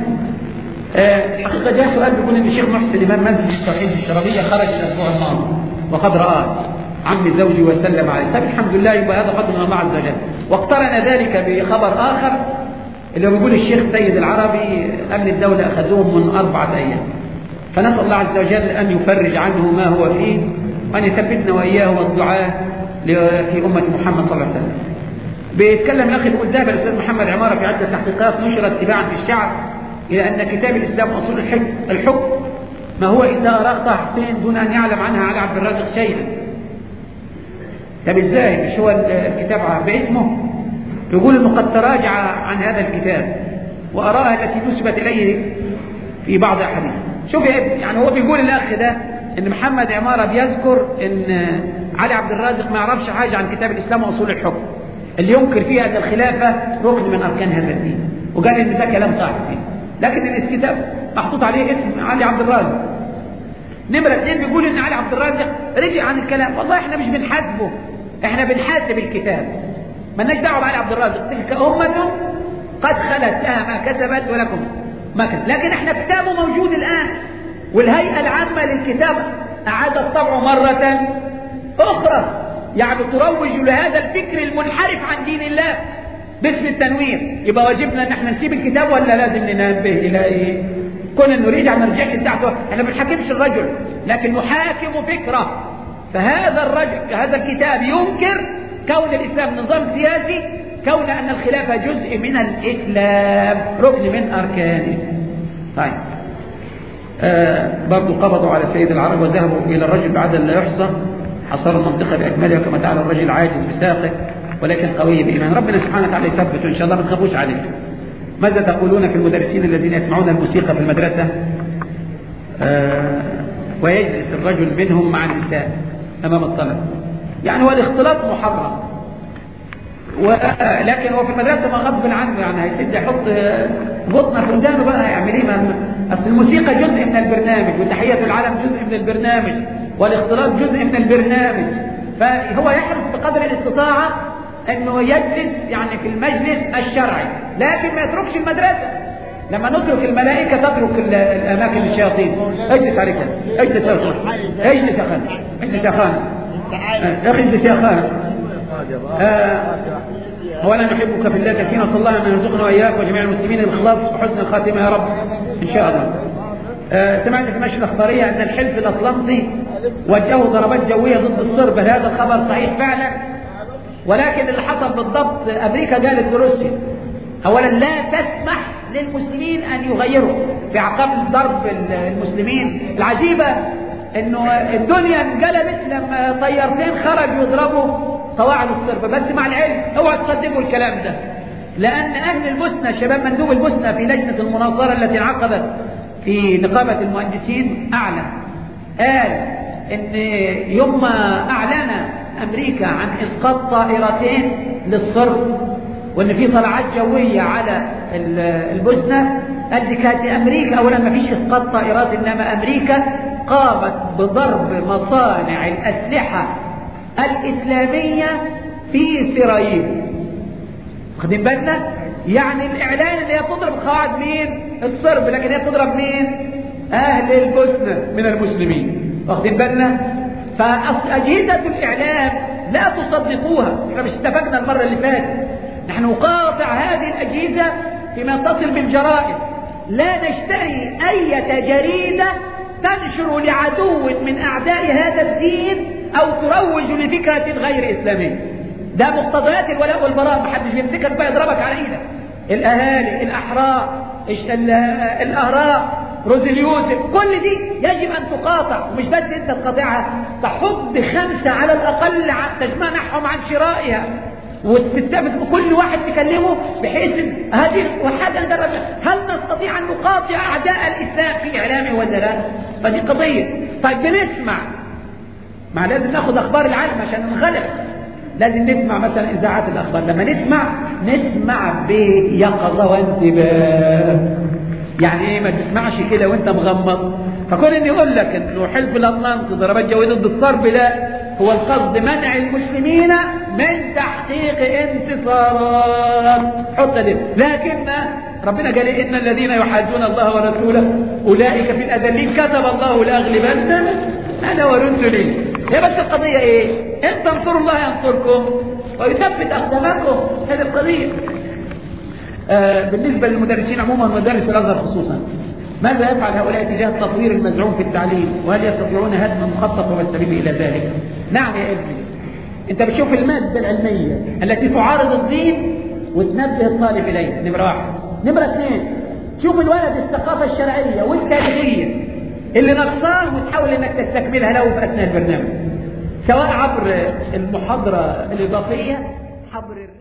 حقيقة جاء سؤال بيقول ان الشيخ محسن امام منزل التوحيد الشرابية خرج الاسبوع الماضي وقد رآه عم زوجي وسلم عليه طيب الحمد لله يبقى هذا فضل من الله عز وجل واقترن ذلك بخبر اخر اللي هو بيقول الشيخ سيد العربي امن الدولة اخذوهم من اربعة ايام فنسأل الله عز وجل ان يفرج عنه ما هو فيه وان يثبتنا واياه والدعاء في امة محمد صلى الله عليه وسلم بيتكلم الاخ يقول ذهب الاستاذ محمد عماره في عده تحقيقات نشرت تباعا في الشعب إلى أن كتاب الإسلام أصول الحكم الحكم ما هو إلا أراق حسين دون أن يعلم عنها على عبد الرازق شيئا طب إزاي مش هو الكتاب باسمه يقول أنه قد تراجع عن هذا الكتاب وأراها التي نسبت إليه في بعض أحاديث شوف يعني هو بيقول الأخ ده أن محمد عمارة بيذكر أن علي عبد الرازق ما يعرفش حاجة عن كتاب الإسلام وأصول الحكم اللي ينكر فيها أن الخلافة ركن من أركان هذا الدين وقال أن ده كلام صح فيه لكن الكتاب محطوط عليه اسم علي عبد الرازق نمرة اثنين بيقول ان علي عبد الرازق رجع عن الكلام والله احنا مش بنحاسبه احنا بنحاسب الكتاب مالناش دعوه بعلي عبد الرازق تلك امة قد خلت لها ما كسبت ولكم ما كسبت لكن احنا كتابه موجود الان والهيئة العامة للكتاب اعادت طبعه مرة اخرى يعني تروج لهذا الفكر المنحرف عن دين الله باسم التنوير يبقى واجبنا ان احنا نسيب الكتاب ولا لازم ننبه الى ايه كون انه رجع ما رجعش بتاعته احنا ما بنحاكمش الرجل لكن نحاكم فكره فهذا الرجل هذا الكتاب ينكر كون الاسلام نظام سياسي كون ان الخلافه جزء من الاسلام ركن من اركانه طيب آه برضو قبضوا على سيد العرب وذهبوا الى الرجل بعد لا يحصى حصر المنطقه باكملها كما تعالى الرجل عاجز بساقه ولكن قوي بإيمان ربنا سبحانه وتعالى يثبته إن شاء الله ما تخافوش عليه ماذا تقولون في المدرسين الذين يسمعون الموسيقى في المدرسة آه ويجلس الرجل منهم مع النساء أمام الطلبة يعني هو الاختلاط محرم لكن هو في المدرسة ما غصب عنه يعني هيسد يحط بطنه في ودانه بقى هيعمل ايه اصل الموسيقى جزء من البرنامج وتحية العالم جزء من البرنامج والاختلاط جزء من البرنامج فهو يحرص بقدر الاستطاعة انه يجلس يعني في المجلس الشرعي لكن ما يتركش المدرسة لما نترك الملائكة تترك الأماكن للشياطين اجلس عليك اجلس يا أخوان اجلس يا خان اجلس يا خان اجلس يا خان أولا نحبك في الله كثيرا صلى الله أن يرزقنا وإياك وجميع المسلمين بالإخلاص وحسن الخاتمة يا رب إن شاء الله آه سمعت في نشر أخبارية أن الحلف الأطلنطي وجهوا ضربات جوية ضد الصرب هل هذا الخبر صحيح فعلا ولكن اللي حصل بالضبط أمريكا قالت لروسيا أولا لا تسمح للمسلمين أن يغيروا في عقاب ضرب المسلمين العجيبة أنه الدنيا انقلبت لما طيارتين خرجوا يضربوا قواعد الصرب بس مع العلم اوعوا تصدقوا الكلام ده لأن أهل البوسنة شباب مندوب البوسنة في لجنة المناصرة التي انعقدت في نقابة المهندسين أعلن قال إن يوم ما أعلن أمريكا عن إسقاط طائرتين للصرب وإن في طلعات جوية على البوسنة قال دي كانت أمريكا أولا ما فيش إسقاط طائرات إنما أمريكا قامت بضرب مصانع الأسلحة الإسلامية في سراييب واخدين بالنا يعني الإعلان اللي هي تضرب قواعد مين الصرب لكن هي تضرب مين أهل البوسنة من المسلمين واخدين بالنا فأجهزة الإعلام لا تصدقوها احنا مش اتفقنا المرة اللي فاتت نحن نقاطع هذه الأجهزة فيما تصل بالجرائد لا نشتري أي جريدة تنشر لعدو من أعداء هذا الدين أو تروج لفكرة غير إسلامية ده مقتضيات الولاء والبراء محدش بيمسكك بقى يضربك على ايدك الاهالي الاحرار الاهراء روزي اليوسف كل دي يجب ان تقاطع ومش بس انت تقاطعها تحط خمسه على الاقل تجمعهم عن شرائها وتتفق كل واحد تكلمه بحيث هذه وحاجه ندرب هل نستطيع ان نقاطع اعداء الاسلام في اعلامه ولا لا؟ فدي قضيه طيب بنسمع ما لازم ناخد اخبار العالم عشان ننغلب لازم نسمع مثلا اذاعات الاخبار لما نسمع نسمع بيقظه وانتباه يعني ايه ما تسمعش كده وانت مغمض فكون ان يقول لك انه حلف الاطلنطي ضربات جويه ضد الصرب لا هو القصد منع المسلمين من تحقيق انتصارات حط دي لكن ربنا قال ان الذين يحادون الله ورسوله اولئك في الاذلين كتب الله لاغلبن انا ورسلي هي بس القضيه ايه ان تنصروا الله ينصركم ويثبت اقدامكم هذه القضيه آه بالنسبه للمدرسين عموما ومدارس الازهر خصوصا ماذا يفعل هؤلاء تجاه التطوير المزعوم في التعليم وهل يستطيعون هدم مخطط والسبيل الى ذلك نعم يا ابني انت بتشوف الماده العلميه التي تعارض الدين وتنبه الطالب اليها نمره واحد نمره اثنين شوف الولد الثقافه الشرعيه والتاريخيه اللي نقصاه وتحاول انك تستكملها له في اثناء البرنامج سواء عبر المحاضره الاضافيه عبر